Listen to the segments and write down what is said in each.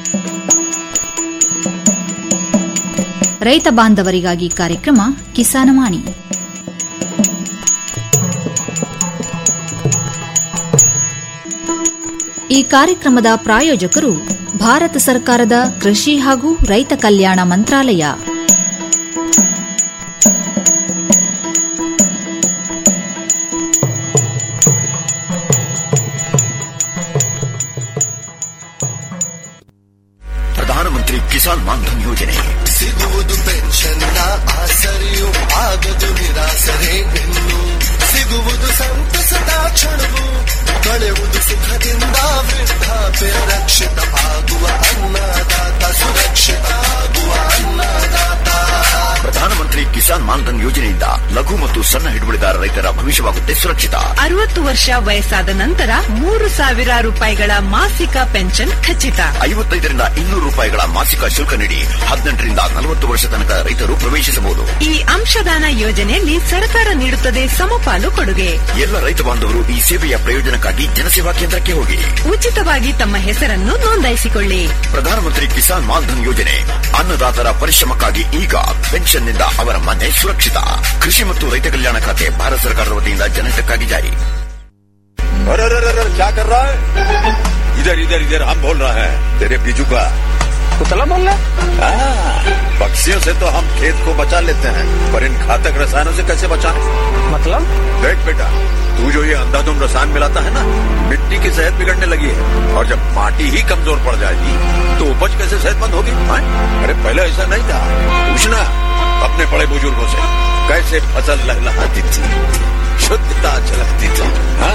ರೈತ ಬಾಂಧವರಿಗಾಗಿ ಕಾರ್ಯಕ್ರಮ ಕಿಸಾನವಾಣಿ ಈ ಕಾರ್ಯಕ್ರಮದ ಪ್ರಾಯೋಜಕರು ಭಾರತ ಸರ್ಕಾರದ ಕೃಷಿ ಹಾಗೂ ರೈತ ಕಲ್ಯಾಣ ಮಂತ್ರಾಲಯ ಪ್ರಧಾನಮಂತ್ರಿ ಕಿಸಾನ್ ಮಾನ್ಧನ್ ಯೋಜನೆ ಸಿಗುವುದು ಪೆನ್ಷನ್ನ ಆಸರೆಯು ಆಗದು ನಿರಾಸರೆ ಇನ್ನು ಸಿಗುವುದು ಸಂತಸದ ಕ್ಷಣವು ಕಳೆಯುವುದು ಸುಖದಿಂದ ವೃದ್ಧಾಪ್ಯ ರಕ್ಷಿತ ಆಗುವ ಅನ್ನದಾತ ಸುರಕ್ಷಿತ ಆಗುವ ಅನ್ನದಾತ ಪ್ರಧಾನಮಂತ್ರಿ ಕಿಸಾನ್ ಮಾನ್ಧನ್ ಯೋಜನೆಯಿಂದ ಲಘು ಮತ್ತು ಸಣ್ಣ ಹಿಡುವಳಿದಾರ ರೈತರ ಭವಿಷ್ಯವಾಗುತ್ತೆ ಸುರಕ್ಷಿತ ಅರವತ್ತು ವರ್ಷ ವಯಸ್ಸಾದ ನಂತರ ಮೂರು ಸಾವಿರ ರೂಪಾಯಿಗಳ ಮಾಸಿಕ ಪೆನ್ಷನ್ ಖಚಿತ ಐವತ್ತೈದರಿಂದ ಇನ್ನೂರು ರೂಪಾಯಿಗಳ ಮಾಸಿಕ ಶುಲ್ಕ ನೀಡಿ ಹದಿನೆಂಟರಿಂದ ನಲವತ್ತು ವರ್ಷ ತನಕ ರೈತರು ಪ್ರವೇಶಿಸಬಹುದು ಈ ಅಂಶದಾನ ಯೋಜನೆಯಲ್ಲಿ ಸರ್ಕಾರ ನೀಡುತ್ತದೆ ಸಮಪಾಲು ಕೊಡುಗೆ ಎಲ್ಲ ರೈತ ಬಾಂಧವರು ಈ ಸೇವೆಯ ಪ್ರಯೋಜನಕ್ಕಾಗಿ ಜನಸೇವಾ ಕೇಂದ್ರಕ್ಕೆ ಹೋಗಿ ಉಚಿತವಾಗಿ ತಮ್ಮ ಹೆಸರನ್ನು ನೋಂದಾಯಿಸಿಕೊಳ್ಳಿ ಪ್ರಧಾನಮಂತ್ರಿ ಕಿಸಾನ್ ಮಾನ್ಧನ್ ಯೋಜನೆ ಅನ್ನದಾತರ ಪರಿಶ್ರಮಕ್ಕಾಗಿ ಈಗ ಪೆನ್ಷನ್ನಿಂದ ಅವರ ಮನೆ ಸುರಕ್ಷಿತ ಕೃಷಿ ಮತ್ತು ರೈತ ಕಲ್ಯಾಣ ಖಾತೆ ಭಾರತ ಸರ್ಕಾರದ ವತಿಯಿಂದ ಜನಹಿತಕ್ಕಾಗಿ ಜಾರಿ अरे अरे अरे अरे, क्या कर रहा है इधर इधर इधर हम बोल रहे हैं तेरे बीजू का कुतला बोल रहा हाँ, पक्षियों से तो हम खेत को बचा लेते हैं पर इन घातक रसायनों से कैसे बचाएं? मतलब देख बेटा तू जो ये अंधाधुंध रसायन मिलाता है ना मिट्टी की सेहत बिगड़ने लगी है और जब माटी ही कमजोर पड़ जाएगी तो उपज कैसे सेहतमंद होगी हाँ? अरे पहले ऐसा नहीं था पूछना अपने बड़े बुजुर्गों से कैसे फसल लहलहाती थी शुद्धता झलकती थी हाँ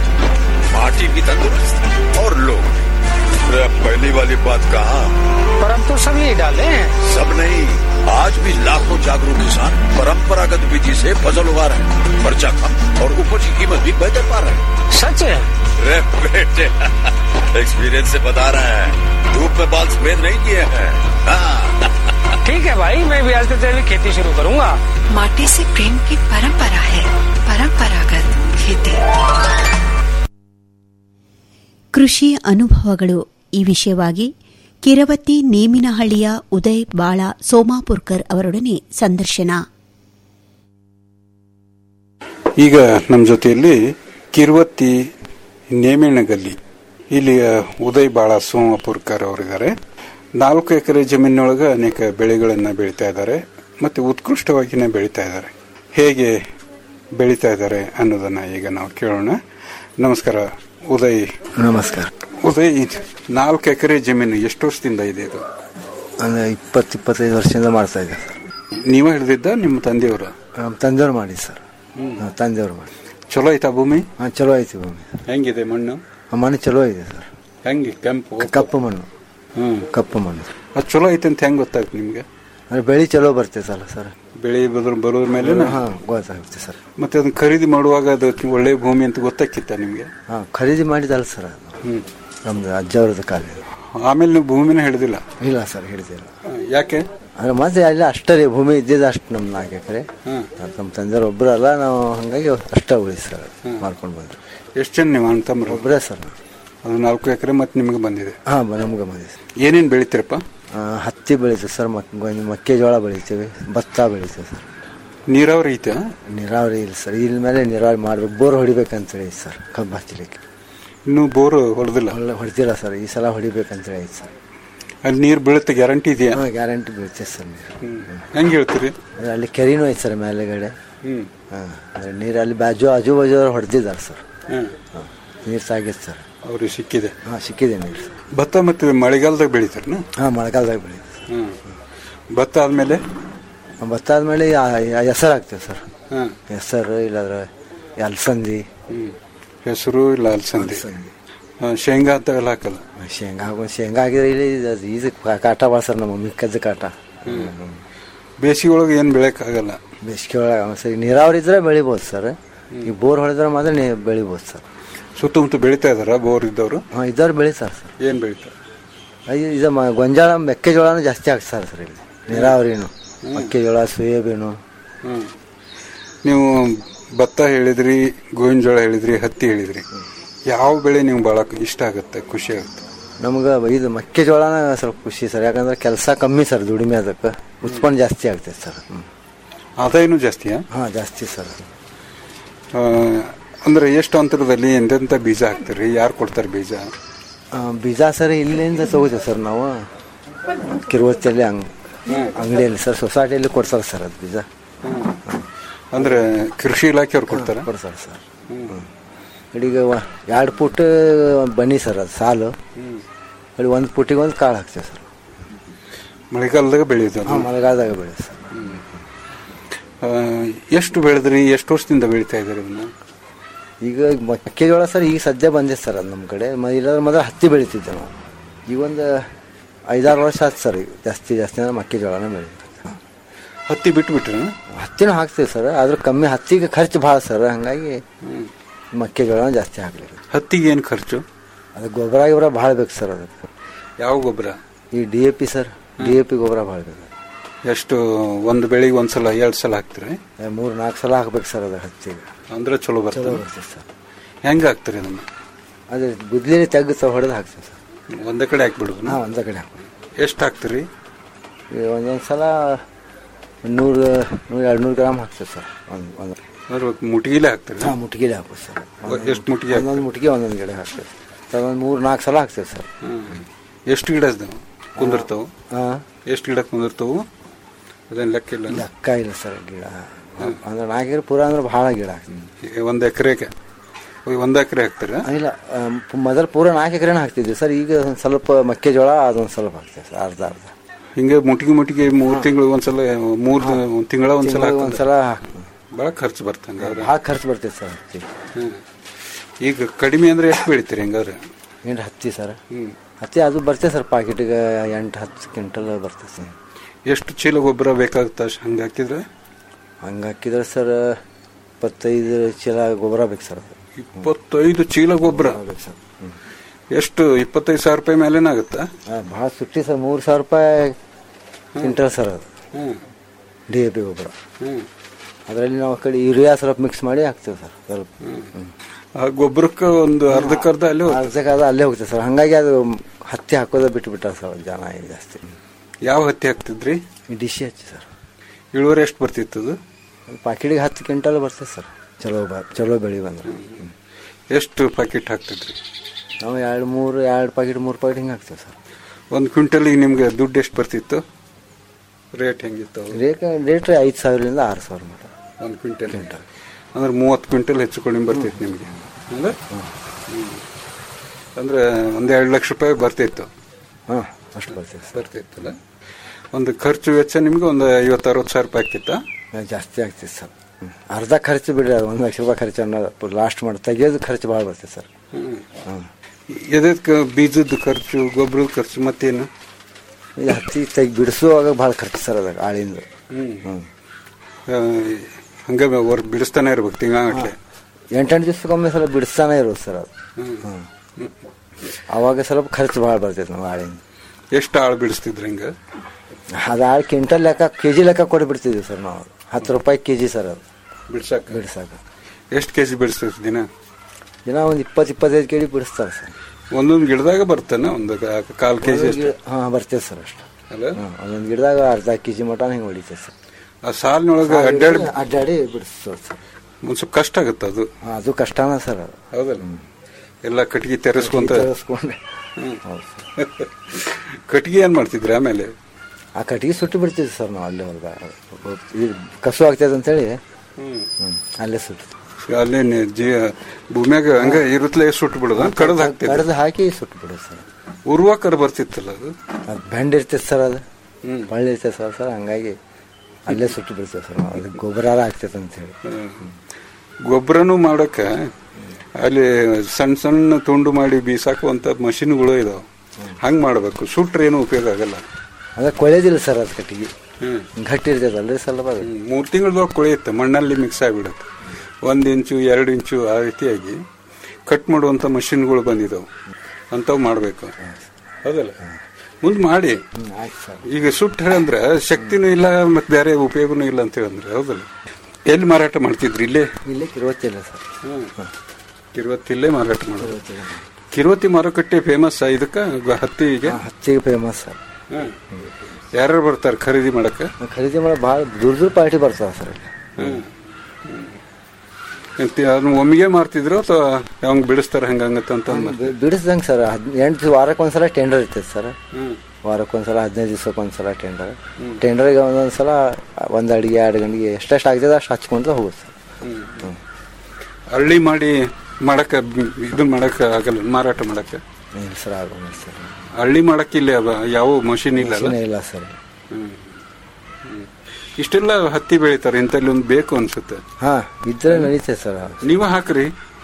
माटी भी तंदुरुस्त और लोग भी। अरे अब पहली वाली बात कहा पर हम तो सब यही डाले हैं सब नहीं आज भी लाखों जागरूक किसान परंपरागत विधि से फसल उगा रहे हैं खर्चा कम और उपज की कीमत भी बेहतर पा रहे हैं सच है अरे बेटे एक्सपीरियंस से बता रहे हैं धूप में बाल सफेद नहीं किए हैं हाँ ठीक है भाई मैं भी आज से तेरी खेती शुरू करूंगा माटी से प्रेम की परंपरा है परंपरागत खेती ಕೃಷಿ ಅನುಭವಗಳು ಈ ವಿಷಯವಾಗಿ ಕಿರವತ್ತಿ ನೇಮಿನಹಳ್ಳಿಯ ಉದಯ್ ಬಾಳ ಸೋಮಾಪುರ್ಕರ್ ಅವರೊಡನೆ ಸಂದರ್ಶನ ಈಗ ನಮ್ಮ ಜೊತೆಯಲ್ಲಿ ಕಿರ್ವತ್ತಿ ನೇಮಿಣಗಲ್ಲಿ ಇಲ್ಲಿಯ ಉದಯ್ ಬಾಳ ಸೋಮಪುರ್ಕರ್ ಅವರಿದ್ದಾರೆ ನಾಲ್ಕು ಎಕರೆ ಜಮೀನೊಳಗೆ ಅನೇಕ ಬೆಳೆಗಳನ್ನು ಬೆಳೀತಾ ಇದ್ದಾರೆ ಮತ್ತು ಉತ್ಕೃಷ್ಟವಾಗಿಯೇ ಬೆಳೀತಾ ಇದ್ದಾರೆ ಹೇಗೆ ಬೆಳೀತಾ ಇದ್ದಾರೆ ಅನ್ನೋದನ್ನ ಈಗ ನಾವು ಕೇಳೋಣ ನಮಸ್ಕಾರ ಉದಯ್ ನಮಸ್ಕಾರ ಉದಯ್ ನಾಲ್ಕು ಎಕರೆ ಜಮೀನು ಎಷ್ಟು ವರ್ಷದಿಂದ ಇದೆ ಇದು ಅಂದ್ರೆ ಇಪ್ಪತ್ತು ಇಪ್ಪತ್ತೈದು ವರ್ಷದಿಂದ ಮಾಡ್ತಾ ಇದ್ದೆ ಸರ್ ನೀವೇ ಹಿಡಿದಿದ್ದ ನಿಮ್ಮ ತಂದೆಯವರು ನಮ್ಮ ತಂದೆಯವ್ರು ಮಾಡಿ ಸರ್ ನಮ್ಮ ತಂದೆಯವ್ರು ಮಾಡಿ ಚಲೋ ಐತಾ ಭೂಮಿ ಹಾಂ ಚಲೋ ಐತಿ ಭೂಮಿ ಹೆಂಗಿದೆ ಮಣ್ಣು ಆ ಮಣ್ಣು ಚಲೋ ಇದೆ ಸರ್ ಹೆಂಗೆ ಕೆಂಪು ಕಪ್ಪು ಮಣ್ಣು ಹ್ಮ್ ಕಪ್ಪು ಮಣ್ಣು ಅದು ಚಲೋ ಐತೆ ಅಂತ ಹೆಂಗ್ ಗೊತ್ತಾಗ್ತು ನಿಮ್ಗೆ ಅಂದ್ರೆ ಬೆಳೆ ಚಲೋ ಬರ್ತೈತಲ್ಲ ಸರ್ ಬೆಳೆ ಬದ್ರ ಬರೋದ್ರ ಮೇಲೆ ಹಾಂ ಗೊತ್ತಾಗುತ್ತೆ ಸರ್ ಮತ್ತೆ ಅದನ್ನ ಖರೀದಿ ಮಾಡುವಾಗ ಅದು ಒಳ್ಳೆ ಭೂಮಿ ಅಂತ ಗೊತ್ತಾಕಿತ್ತ ನಿಮ್ಗೆ ಹಾಂ ಖರೀದಿ ಮಾಡಿದಲ್ಲ ಸರ್ ಅದು ಹ್ಮ್ ನಮ್ದು ಅಜ್ಜವ್ರದ್ದು ಕಾಲ ಇದು. ಆಮೇಲೆ ನೀವು ಭೂಮಿನ ಹಿಡಿದಿಲ್ಲ ಇಲ್ಲ ಸರ್ ಹಿಡಿದಿಲ್ಲ ಯಾಕೆ ಅಂದ್ರೆ ಮತ್ತೆ ಅಲ್ಲಿ ಅಷ್ಟೇ ರೀ ಭೂಮಿ ಇದ್ದಿದ್ದು ಅಷ್ಟು ನಮ್ಮ ನಾಲ್ಕು ಎಕರೆ ಹ್ಮ್. ನಮ್ಮ ತಂದೆಯವ್ರು ಒಬ್ಬರು ಅಲ್ಲ ನಾವು ಹಂಗಾಗಿ ಅಷ್ಟೇ ಉಳಿಸಿ ಸರ್ ಮಾಡ್ಕೊಂಡು ಬಂದ್ರು ಎಷ್ಟು ಜನ ನೀವು ಅಣ್ಣ ತಮ್ಮರು ಒಬ್ಬರೇ ಸರ್ ಅದು ನಾಲ್ಕು ಎಕರೆ ಮತ್ತೆ ನಿಮಗೆ ಬಂದಿದೆ ಹಾಂ ನಮ್ಗೆ ಬಂದಿದೆ ಏನೇನ್ ಬೆಳಿತೀರಪ್ಪ ಆ, ಹತ್ತಿ ಬೆಳಿತೀವಿ ಸರ್ ಮತ್ತು ಮೆಕ್ಕೆಜೋಳ ಬೆಳಿತೀವಿ ಭತ್ತ ಬೆಳಿತೀವಿ ಸರ್ ನೀರಾವರಿ ಐತೆ ನೀರಾವರಿ ಇಲ್ಲ ಸರ್ ಇಲ್ ಮೇಲೆ ನೀರಾವರಿ ಮಾಡ್ಬೇಕು ಬೋರ್ ಹೊಡಿಬೇಕಂತೇಳಿ ಐತೆ ಸರ್ ಕಬ್ಬು ಹಚ್ಚಲಿಕ್ಕೆ ಇನ್ನು ಬೋರ್ ಹೊಡೆದಿಲ್ಲ ಒಳ್ಳೆ ಹೊಡ್ತಿಲ್ಲ ಸರ್ ಈ ಸಲ ಹೊಡಿಬೇಕಂತೇಳಿ ಐತೆ ಸರ್ ಅಲ್ಲಿ ನೀರು ಬೀಳುತ್ತೆ ಗ್ಯಾರಂಟಿ ಇದೆಯಾ ಹಾಂ ಗ್ಯಾರಂಟಿ ಬೀಳ್ತೈತೆ ಸರ್ ನೀರು ಹೆಂಗ್ ಹೇಳ್ತೀರಿ ಅಂದ್ರೆ ಅಲ್ಲಿ ಕೆರೆನೂ ಐತೆ ಸರ್ ಮೇಲೆಗಡೆ ಹ್ಮ್ ಹಾಂ ಅಂದ್ರೆ ನೀರು ಅಲ್ಲಿ ಬಾಜು ಆಜು ಬಾಜು ಹೊಡೆದಿದ್ದಾರೆ ಸರ್ ಹ್ಮ್ ಹಾಂ ನೀರು ಸಾಗೈತೆ ಸರ್ ಅವ್ರಿಗೆ ಸಿಕ್ಕಿದೆ ಹಾಂ ಸಿಕ್ಕಿದೆ ನೀರು ಸರ್ ಭತ್ತ ಮತ್ತೆ ಮಳೆಗಾಲದಾಗ ಬೆಳಿತಾರನ ಹಾಂ ಮಳೆಗಾಲದಾಗ ಬೆಳೀತದೆ ಹ್ಮ್ ಭತ್ತ ಆದ್ಮೇಲೆ ಸರ್ ಭತ್ತ ಆದಮೇಲೆ ಹೆಸರು ಹಾಕ್ತೇವೆ ಸರ್ ಹ್ಮ್ ಹೆಸರು ಇಲ್ಲಾಂದ್ರೆ ಅಲಸಂದಿ ಹ್ಮ್ ಹೆಸರು ಇಲ್ಲ ಅಲಸಂದಿ ಅಲಸಂದಿ ಹಾ, ಶೇಂಗಾ ಅಂತ ಎಲ್ಲ ಹಾಕಲ್ಲ ಶೇಂಗಾ ಹಾಕೊಂಡು ಶೇಂಗಾ ಹಾಕಿದ್ರೆ ಇಲ್ಲಿ ಇದು ಇದು ಕಾಟ ಭಾಳ ಸರ್ ನಮ್ಮ ಮಿಕ್ಕದ ಕಾಟ ಬೇಸಿಗೆ ಒಳಗೆ ಏನು ಬೆಳೆಯಕ್ಕಾಗಲ್ಲ ಬೇಸಿಗೆ ಒಳಗೆ ಸರಿ ನೀರಾವರಿ ಇದ್ರೆ ಬೆಳಿಬೋದು ಸರ್ ಈ ಬೋರ್ ಹೊಡೆದ್ರೆ ಮಾತ್ರ ನೀ ಬೆಳಿಬೋದು ಸರ್ ಸುತ್ತಮುತ್ತ ಬೆಳಿತಾ ಇದಾರ ಬೋರ್ ಇದ್ದವರು ಹಾಂ ಇದ್ದವ್ರು ಬೆಳಿತಾರೆ ಸರ್ ಏನ್ ಬೆಳಿತಾರೆ ಅಯ್ಯ, ಇದು ಮ- ಗೊಂಜಾಳ ಮೆಕ್ಕೆಜೋಳನೂ ಜಾಸ್ತಿ ಹಾಕ್ತಾರೆ ಸರ್ ಇಲ್ಲಿ ನೀರಾವರಿನು ಮೆಕ್ಕೆಜೋಳ ಸೋಯಾಬೀನು ಹ್ಮ್ ನೀವು ಭತ್ತ ಹೇಳಿದ್ರಿ ಗೋವಿನ ಜೋಳ ಹೇಳಿದ್ರಿ ಹತ್ತಿ ಹೇಳಿದ್ರಿ ಯಾವ ಬೆಳೆ ನೀವು ಭಾಳ ಇಷ್ಟ ಆಗುತ್ತೆ ಖುಷಿ ಆಗುತ್ತೆ ನಮ್ಗೆ ಇದು ಮೆಕ್ಕೆಜೋಳನ ಸ್ವಲ್ಪ ಖುಷಿ ಸರ್ ಯಾಕಂದ್ರೆ ಕೆಲಸ ಕಮ್ಮಿ ಸರ್ ದುಡಿಮೆ ಅದಕ್ಕೆ ಉತ್ಪನ್ನ ಜಾಸ್ತಿ ಆಗ್ತೈತೆ ಸರ್ ಆದಾಯನೂ ಜಾಸ್ತಿಯಾ ಹಾಂ ಜಾಸ್ತಿ ಸರ್ ಆ, ಅಂದ್ರೆ ಎಷ್ಟು ಅಂತರದಲ್ಲಿ ಎಂತೆಂಥ ಬೀಜ ಹಾಕ್ತೀರಿ ಯಾರು ಕೊಡ್ತಾರೆ ಬೀಜ ಆ, ಬೀಜ ಸರ್ ಇಲ್ಲಿಂದ ತಗೋತೀವಿ ಸರ್ ನಾವು ಕಿರುವತ್ತಿಯಲ್ಲಿ ಅಂಗ್ ಅಂಗಡಿಯಲ್ಲಿ ಸರ್ ಸೊಸೈಟಿಯಲ್ಲಿ ಕೊಡ್ತಾರೆ ಸರ್ ಅದು ಬೀಜ ಅಂದ್ರೆ ಕೃಷಿ ಇಲಾಖೆಯವ್ರು ಕೊಡ್ತಾರೆ ಕೊಡ್ತಾರೆ ಸರ್ ಈಗ ಎರಡು ಫುಟ್ ಬನ್ನಿ ಸರ್ ಅದು ಸಾಲು ಅಲ್ಲಿ ಒಂದು ಫುಟಿಗೆ ಒಂದು ಕಾಳು ಹಾಕ್ತೇವೆ ಸರ್ ಮಳೆಗಾಲದಾಗ ಬೆಳೆಯೋದು ಅದು. ಹಾಂ ಮಳೆಗಾಲದಾಗ ಬೆಳೆ ಸರ್ ಆ, ಎಷ್ಟು ಬೆಳೆದ್ರಿ ಎಷ್ಟು ವರ್ಷದಿಂದ ಬೆಳಿತಾ ಇದ್ದಾರೆ ಅದನ್ನ ಈಗ ಮೆಕ್ಕೆಜೋಳ ಸರ್ ಈಗ ಸದ್ಯ ಬಂದಿದೆ ಸರ್ ಅದು ನಮ್ಮ ಕಡೆ ಮ- ಇಲ್ಲಾಂದ್ರೆ ಮೊದಲು ಹತ್ತಿ ಬೆಳಿತಿದ್ದೆ ನಾವು ಈಗ ಒಂದು ಐದಾರು ವರ್ಷ ಆಯ್ತು ಸರ್ ಈಗ ಜಾಸ್ತಿ ಜಾಸ್ತಿ ಅಂದ್ರೆ ಮೆಕ್ಕೆಜೋಳನ ಬೆಳಿತೀವಿ ಹತ್ತಿ ಬಿಟ್ಟು ಬಿಟ್ರೆ ಹತ್ತಿನೂ ಹಾಕ್ತೀವಿ ಸರ್ ಆದ್ರೆ ಕಮ್ಮಿ ಹತ್ತಿಗೆ ಖರ್ಚು ಭಾಳ ಸರ್ ಹಾಗಾಗಿ ಮೆಕ್ಕೆಜೋಳನ ಜಾಸ್ತಿ ಹಾಕ್ಲಿಕ್ಕೆ ಹತ್ತಿಗೆ ಏನು ಖರ್ಚು ಅದು ಗೊಬ್ಬರ ಗಿಬ್ಬರ ಭಾಳ ಬೇಕು ಸರ್ ಅದಕ್ಕೆ ಯಾವ ಗೊಬ್ಬರ ಈ D A P sir D A P ಗೊಬ್ಬರ ಭಾಳ ಬೇಕು ಎಷ್ಟು ಒಂದು ಬೆಳಿಗ್ಗೆ ಒಂದ್ಸಲ ಎರಡು ಸಲ ಹಾಕ್ತೀರಿ ಮೂರು ನಾಲ್ಕು ಸಲ ಹಾಕ್ಬೇಕು ಸರ್ ಅದು ಹತ್ತಿಗೆ ಅಂದ್ರೆ ಚಲೋ ಚಲೋ ಬರ್ತದೆ ಬರ್ತದೆ ಸರ್ ಹೆಂಗೆ ಹಾಕ್ತೀರಿ ಅದನ್ನ ಅದೇ ಗುದ್ಲಿ ತೆಗ್ದು ಸ ಹೊಡೆದು ಹಾಕ್ತೀವಿ ಸರ್ ಒಂದೇ ಕಡೆ ಹಾಕ್ಬಿಡುದು ಹಾಂ ಒಂದೇ ಕಡೆ ಹಾಕ್ತೀವಿ ಎಷ್ಟು ಹಾಕ್ತೀರಿ ಈಗ ಒಂದೊಂದು ಸಲ ನೂರು ನೂರು ಎರಡು ನೂರು ಗ್ರಾಮ್ ಹಾಕ್ತೀವಿ ಸರ್ ಒಂದು ಒಂದು ಅಂದ್ರೆ ಮುಟ್ಟಿಗೆಲೆ ಹಾಕ್ತೀರಿ ಹಾಂ ಮುಟ್ಟಿಗೆಲೆ ಹಾಕ್ಬೋದು ಸರ್ ಎಷ್ಟು ಮುಟ್ಟಿಗೆ ಹಾಕ್ತೀರಿ? ಒಂದೊಂದು ಮುಟ್ಟಿಗೆ ಒಂದೊಂದು ಗಿಡ ಹಾಕ್ತೀವಿ ಸರ್ ಒಂದು ಮೂರು ನಾಲ್ಕು ಸಲ ಹಾಕ್ತೀವಿ ಸರ್ ಹ್ಮ್. ಎಷ್ಟು ಗಿಡ ಇದಾವೆ ಕುಂದಿರ್ತಾವು ಹಾಂ ಎಷ್ಟು ಗಿಡ ಕುಂದಿರ್ತಾವು ಅದೇನು ಲೆಕ್ಕ ಇಲ್ಲ ಲೆಕ್ಕ ಇಲ್ಲ ಸರ್ ಗಿಡ ಅಂದ್ರೆ ನಾಲ್ಕು ಪೂರ ಅಂದ್ರೆ ಭಾಳ ಗಿಡ ಹಾಕ್ತೀವಿ ಒಂದು ಎಕರೆಗೆ ಒಂದು ಎಕರೆ ಹಾಕ್ತೀರಾ ಇಲ್ಲ ಮೊದಲು ಪೂರ ನಾಲ್ಕು ಎಕರೆನ ಹಾಕ್ತಿದ್ವಿ ಸರ್ ಈಗ ಒಂದು ಸ್ವಲ್ಪ ಮೆಕ್ಕೆಜೋಳ ಅದೊಂದು ಸ್ವಲ್ಪ ಹಾಕ್ತೀವಿ ಸರ್ ಅರ್ಧ ಅರ್ಧ ಹಿಂಗೆ ಮುಟ್ಟಿಗೆ ಮುಟ್ಟಿಗೆ ಮೂರು ತಿಂಗಳು ಒಂದ್ಸಲ ಮೂರು ತಿಂಗಳ ಒಂದ್ಸಲ ತಿಂಗ್ಳಿಗೆ ಒಂದ್ಸಲ ಭಾಳ ಖರ್ಚು ಬರ್ತಂಗ ಭಾಳ ಖರ್ಚು ಬರ್ತೈತೆ ಸರ್ ಹತ್ತಿ ಈಗ ಕಡಿಮೆ ಅಂದ್ರೆ ಎಷ್ಟು ಬೆಳಿತೀರಿ ಹೆಂಗಾದ್ರೆ ಏನು ಹತ್ತಿ ಸರ್ ಹ್ಮ್. ಹತ್ತಿ ಅದು ಬರ್ತೇವೆ ಸರ್ ಪಾಕೆಟಿಗೆ ಎಂಟು ಹತ್ತು ಕ್ವಿಂಟಲ್ ಬರ್ತದೆ ಸರ್ ಎಷ್ಟು ಚೀಲ ಗೊಬ್ಬರ ಬೇಕಾಗುತ್ತೆ ಅಷ್ಟು ಹಂಗೆ ಹಾಕಿದ್ರೆ ಹಂಗೆ ಹಾಕಿದ್ರೆ ಸರ್ ಇಪ್ಪತ್ತೈದು ಚೀಲ ಗೊಬ್ಬರ ಬೇಕು ಸರ್ ಅದು ಇಪ್ಪತ್ತೈದು ಚೀಲ ಗೊಬ್ಬರ ಬೇಕು ಸರ್ ಹ್ಞೂ ಎಷ್ಟು ಇಪ್ಪತ್ತೈದು ಸಾವಿರ ರೂಪಾಯಿ ಮೇಲೇನಾಗುತ್ತಾ ಭಾಳ ಸುಟ್ಟಿ ಸರ್ ಮೂರು ಸಾವಿರ ರೂಪಾಯಿ ಕ್ವಿಂಟಲ್ ಸರ್ ಅದು ಹ್ಮ್ ಡಿ ಎ ಪಿ ಗೊಬ್ಬರ ಹ್ಮ್ ಅದರಲ್ಲಿ ನಾವು ಆ ಕಡೆ ಯೂರಿಯಾ ಸ್ವಲ್ಪ ಮಿಕ್ಸ್ ಮಾಡಿ ಹಾಕ್ತೇವೆ ಸರ್ ಸ್ವಲ್ಪ ಹ್ಞೂ ಆ ಗೊಬ್ಬರಕ್ಕೆ ಒಂದು ಅರ್ಧಕ್ಕರ್ಧ ಅಲ್ಲಿ ಹೋಗುತ್ತೆ. ಅರ್ಧಕ್ಕೆ ಅಲ್ಲೇ ಹೋಗ್ತದೆ ಸರ್ ಹಾಗಾಗಿ ಅದು ಹತ್ತಿ ಹಾಕೋದೇ ಬಿಟ್ಟು ಬಿಟ್ಟಾರೆ ಸರ್ ಜನ ಈಗ ಜಾಸ್ತಿ ಯಾವ ಹತ್ತಿ ಹಾಕ್ತಿದ್ರಿ ಡಿಶಿ ಹಚ್ಚಿ ಸರ್ ಇಳುವರಿ ಎಷ್ಟು ಬರ್ತಿತ್ತು ಅದು ಪಾಕಿಟಿಗೆ ಹತ್ತು ಕ್ವಿಂಟಲ್ ಬರ್ತದೆ ಸರ್ ಚಲೋ ಬ ಚಲೋ ಬೆಳೆ ಬಂದ್ರೆ ಎಷ್ಟು ಪ್ಯಾಕೆಟ್ ಹಾಕ್ತಿದ್ರಿ ನಾವು ಎರಡು ಮೂರು ಎರಡು ಪಾಕೆಟ್ ಮೂರು ಪಾಕೆಟ್ ಹಿಂಗೆ ಹಾಕ್ತೇವೆ ಸರ್ ಒಂದು ಕ್ವಿಂಟಲಿಗೆ ನಿಮ್ಗೆ ದುಡ್ಡು ಎಷ್ಟು ಬರ್ತಿತ್ತು ರೇಟ್ ಹೆಂಗಿತ್ತು ರೇಟ್ ರೇಟ್ ಐದು ಸಾವಿರದಿಂದ ಆರು ಸಾವಿರ ಮಟ ಒಂದು ಕ್ವಿಂಟಲ್ ಅಂದ್ರೆ ಮೂವತ್ತು ಕ್ವಿಂಟಲ್ ಹೆಚ್ಚು ಕಡಿಮೆ ಬರ್ತಿತ್ತು ನಿಮಗೆ ಅಂದ್ರೆ ಅಂದ್ರೆ ಒಂದು ಎರಡು ಲಕ್ಷ ರೂಪಾಯಿ ಬರ್ತಿತ್ತು ಹಾಂ ಅಷ್ಟು ಬರ್ತೇವೆ ಸರ್ ಬರ್ತಿತ್ತಲ್ಲ ಒಂದು ಖರ್ಚು ವೆಚ್ಚ ನಿಮ್ಗೆ ಒಂದು ಐವತ್ತು ಅರವತ್ತು ಸಾವಿರ ರೂಪಾಯಿ ಆಗ್ತಿತ್ತಾ ಆ, ಜಾಸ್ತಿ ಆಗ್ತೈತೆ ಸರ್ ಹ್ಮ್. ಅರ್ಧ ಖರ್ಚು ಬಿಡ್ರಿ ಅದು ಒಂದು ಲಕ್ಷ ರೂಪಾಯಿ ಖರ್ಚು ಅನ್ನೋದು ಲಾಸ್ಟ್ ಮಾಡಿ ತೆಗಿಯೋದು ಖರ್ಚು ಭಾಳ ಬರ್ತದೆ ಸರ್ ಹಾಂ ಎದಕ್ಕೆ ಬೀಜದ ಖರ್ಚು ಗೊಬ್ಬರದ ಖರ್ಚು ಮತ್ತೇನು ಇದು ಹತ್ತಿ ತೆಗಿ ಬಿಡಿಸುವಾಗ ಭಾಳ ಖರ್ಚು ಸರ್ ಅದಾಗ ಆಳಿಂದ ಹ್ಮ್. ಹ್ಞೂ ಆ, ಹಂಗೆ ವರ್ಕ್ ಬಿಡಿಸ್ತಾನೆ ಇರ್ಬೇಕು ತಿಂಗಳಗಟ್ಲೆ ಎಂಟೆಂಟು ದಿವ್ಸಕ್ಕೊಮ್ಮೆ ಸ್ವಲ್ಪ ಬಿಡಿಸ್ತಾನೆ ಇರೋದು ಸರ್ ಅದು ಹ್ಞೂ ಅವಾಗ ಸ್ವಲ್ಪ ಖರ್ಚು ಭಾಳ ಬರ್ತೈತೆ ನಾವು ಆಳಿಂದ ಎಷ್ಟು ಆಳು ಬಿಡಿಸ್ತಿದ್ರಿ ಹಿಂಗೆ ಅದು ಆಳು ಕ್ವಿಂಟಲ್ ಲೆಕ್ಕ ಕೆ ಜಿ ಲೆಕ್ಕ ಕೊಟ್ಟು ಬಿಡ್ತಿದ್ವಿ ಸರ್ ನಾವು ಹತ್ತು ರೂಪಾಯಿ ಕೆ ಜಿ ಸರ್ ಅದು ಬಿಡ್ಸಕ್ಕೆ ಬಿಡಿಸಾಕ ಎಷ್ಟು ಕೆ ಜಿ ಬಿಡಿಸ್ತಿತ್ತು ದಿನ ದಿನ ಒಂದು ಇಪ್ಪತ್ತು ಇಪ್ಪತ್ತೈದು ಕೆ ಜಿ ಬಿಡಿಸ್ತಾರೆ ಸರ್ ಒಂದೊಂದು ಗಿಡದಾಗ ಬರ್ತಾನೆ ಒಂದು ಕಾ- ಕಾಲ್ ಕೆ ಜಿ ಅಷ್ಟು ಹಾಂ ಬರ್ತೇವೆ ಸರ್ ಅಷ್ಟು ಅಲ್ಲ ಹಾಂ ಒಂದೊಂದು ಗಿಡದಾಗ ಅರ್ಧ ಕೆ ಜಿ ಮಟನ್ ಹಿಂಗೆ ಹೊಡಿತೇವೆ ಸರ್ ಆ ಸಾಲಿನೊಳಗೆ ಅಡ್ಡಾಡಿ ಅಡ್ಡಾಡಿ ಬಿಡಿಸ್ತೇವೆ ಸರ್ ಒಂದ್ ಸ್ವಲ್ಪ ಕಷ್ಟ ಆಗುತ್ತೆ ಅದು ಹಾಂ ಅದು ಕಷ್ಟನ ಸರ್ ಅದು ಹೌದಲ್ಲ ಎಲ್ಲ ಕಟ್ಟಿಗೆ ತೆರೆಸ್ಕೊಂತ ತರಿಸ್ಕೊಂಡೆ ಹೌದು ಸರ್ ಕಟ್ಟಿಗೆ ಏನ್ ಮಾಡ್ತಿದ್ರಿ ಆಮೇಲೆ ಆ ಕಟ್ಟಿಗೆ ಸುಟ್ಟು ಬಿಡ್ತಿದ್ವಿ ಸರ್ ನಾವು ಅಲ್ಲೇ ಹೊರಗ ಇದು ಕಸು ಆಗ್ತದೆ ಅಂತೇಳಿ ಹ್ಞೂ ಅಲ್ಲೇ ಸುಟ್ಟು ಅಲ್ಲೇ ನೆ- ಜೀ ಭೂಮ್ಯಾಗ ಹಂಗ ಇರುತ್ತಲೇ ಸುಟ್ಟು ಬಿಡೋದು ಕಡದ್ ಹಾಕ್ತಿದ್ರಿ ಕಡ್ದು ಹಾಕಿ ಸುಟ್ಟು ಬಿಡೋದು ಸರ್ ಉರ್ವಾಕರ್ ಬರ್ತಿತ್ತಲ್ಲ ಅದು ಅದು ಬೆಂಡ್ ಇರ್ತೈತೆ ಸರ್ ಅದು ಬಳ್ಳಿ ಇರ್ತೈತೆ ಸರ್ ಸರ್ ಹಂಗಾಗಿ ಅಲ್ಲೇ ಸುಟ್ಟು ಬಿಡ್ತೇವೆ ಸರ್ ನಾವು ಅದಕ್ಕೆ ಗೊಬ್ಬರ ಆಗ್ತೈತೆ ಅಂತೇಳಿ ಗೊಬ್ಬರನು ಮಾಡಕ್ಕ ಅಲ್ಲಿ ಸಣ್ಣ ಸಣ್ಣ ತುಂಡು ಮಾಡಿ ಬೀಸಾಕುವಂತ ಮಷಿನ್ಗಳು ಇದಾವ ಹಂಗ್ ಮಾಡ್ಬೇಕು ಸುಟ್ರೆ ಏನು ಉಪಯೋಗ ಆಗಲ್ಲ ಅಂದ್ರೆ ಕೊಳೆದಿಲ್ಲ ಸರ್ ಅದು ಕಟ್ಟಿಗೆ ಹ್ಮ್ ಗಟ್ಟಿ ಇರ್ತೈತೆ ಅಲ್ರಿ ಸ್ವಲ್ಪ ಅದು ಮೂರು ತಿಂಗಳದೊಳಗೆ ಕೊಳೆಯುತ್ತೆ ಮಣ್ಣಲ್ಲಿ ಮಿಕ್ಸ್ ಆಗಿಬಿಡುತ್ತೆ ಒಂದು ಇಂಚು ಎರಡು ಇಂಚು ಆ ರೀತಿಯಾಗಿ ಕಟ್ ಮಾಡುವಂಥ ಮಷಿನ್ಗಳು ಬಂದಿದ್ದಾವೆ ಅಂಥವು ಮಾಡಬೇಕು ಹೌದಲ್ಲ ಮುಂದೆ ಮಾಡಿ ಹ್ಮ್, ಆಯ್ತು ಸರ್ ಈಗ ಸುಟ್ಟು ಅಂದ್ರೆ ಶಕ್ತಿನೂ ಇಲ್ಲ ಮತ್ತೆ ಬೇರೆ ಉಪಯೋಗನೂ ಇಲ್ಲ ಅಂತ ಹೇಳಿದ್ರೆ ಹೌದಲ್ಲ ಎಲ್ಲಿ ಮಾರಾಟ ಮಾಡ್ತಿದ್ರಿ ಇಲ್ಲೇ ಇಲ್ಲೇ ಕಿರುವತ್ತಿಲ್ಲ ಸರ್ ಕಿರುವತ್ತಿಲ್ಲೇ ಮಾರಾಟ ಮಾಡೋದು ಕಿರುವತಿ ಮಾರುಕಟ್ಟೆ ಫೇಮಸ್ ಇದಕ್ಕ ಗ- ಹತ್ತಿಗೆ ಹತ್ತಿಗೆ ಫೇಮಸ್ ಸರ್ ಯಾರು ಬರ್ತಾರೆ ಖರೀದಿ ಮಾಡಕ್ಕೆ ಖರೀದಿ ಮಾಡೋ ಭಾಳ ದೂರ ದೂರ ಪಾರ್ಟಿ ಬರ್ತಾವ ಸರ್ ಇಲ್ಲಿ ಎಂತ- ಅದನ್ನ ಒಮ್ಮಿಗೆ ಮಾರ್ತಿದ್ರು ಅಥವಾ ಯಾವಂಗ್ ಬಿಡಿಸ್ತಾರ ಹಂಗಂಗತ್ತ ಅಂತ ಬಿ- ಬಿಡಿಸ್ದಂಗೆ ಸರ್ ಎಂಟು ವಾರಕ್ಕೆ ಒಂದ್ಸಲ ಟೆಂಡರ್ ಇರ್ತೈತೆ ಸರ್ ವಾರಕ್ಕೆ ಒಂದ್ಸಲ ಹದಿನೈದು ದಿವ್ಸಕ್ಕೆ ಒಂದ್ಸಲ ಟೆಂಡರ್ ಟೆಂಡರ್ಗೆ ಒಂದೊಂದು ಸಲ ಒಂದು ಅಡಿಗೆ ಎರಡು ಗಂಟೆಗೆ ಎಷ್ಟೆಷ್ಟು ಆಗ್ತದೆ ಅಷ್ಟು ಹಚ್ಕೊಂತ ಹೋಗುತ್ತೆ ಸರ್ ಹಳ್ಳಿ ಮಾಡಿ ಮಾಡಕ್ಕ ಬಿ- ಇದನ್ ಮಾಡಕ್ಕ ಆಗಲ್ಲ ಮಾರಾಟ ಮಾಡಕ್ಕ ಇಲ್ಲ ಸರ್ ಆಗೋಲ್ಲ ಸರ್ ಹಳ್ಳಿ ಮಾಡಕ್ಕೆ ಇಲ್ಲ ಅವ- ಯಾವ ಮಷಿನ್ ಇಲ್ಲ ಅಲ್ಲ? ಮಷೀನೇ ಇಲ್ಲ ಸರ್ ಹ್ಮ್. ಹ್ಮ್. ಇಷ್ಟೆಲ್ಲ ಹತ್ತಿ ಬೆಳಿತಾರೆ ಇಂಥಲ್ಲಿ ಒಂದು ಬೇಕು ಅನ್ಸುತ್ತೆ ಹಾ ಇದ್ರೆ ನಡೀತದೆ ಸರ್ ನೀವ ಹಾಕ್ರಿ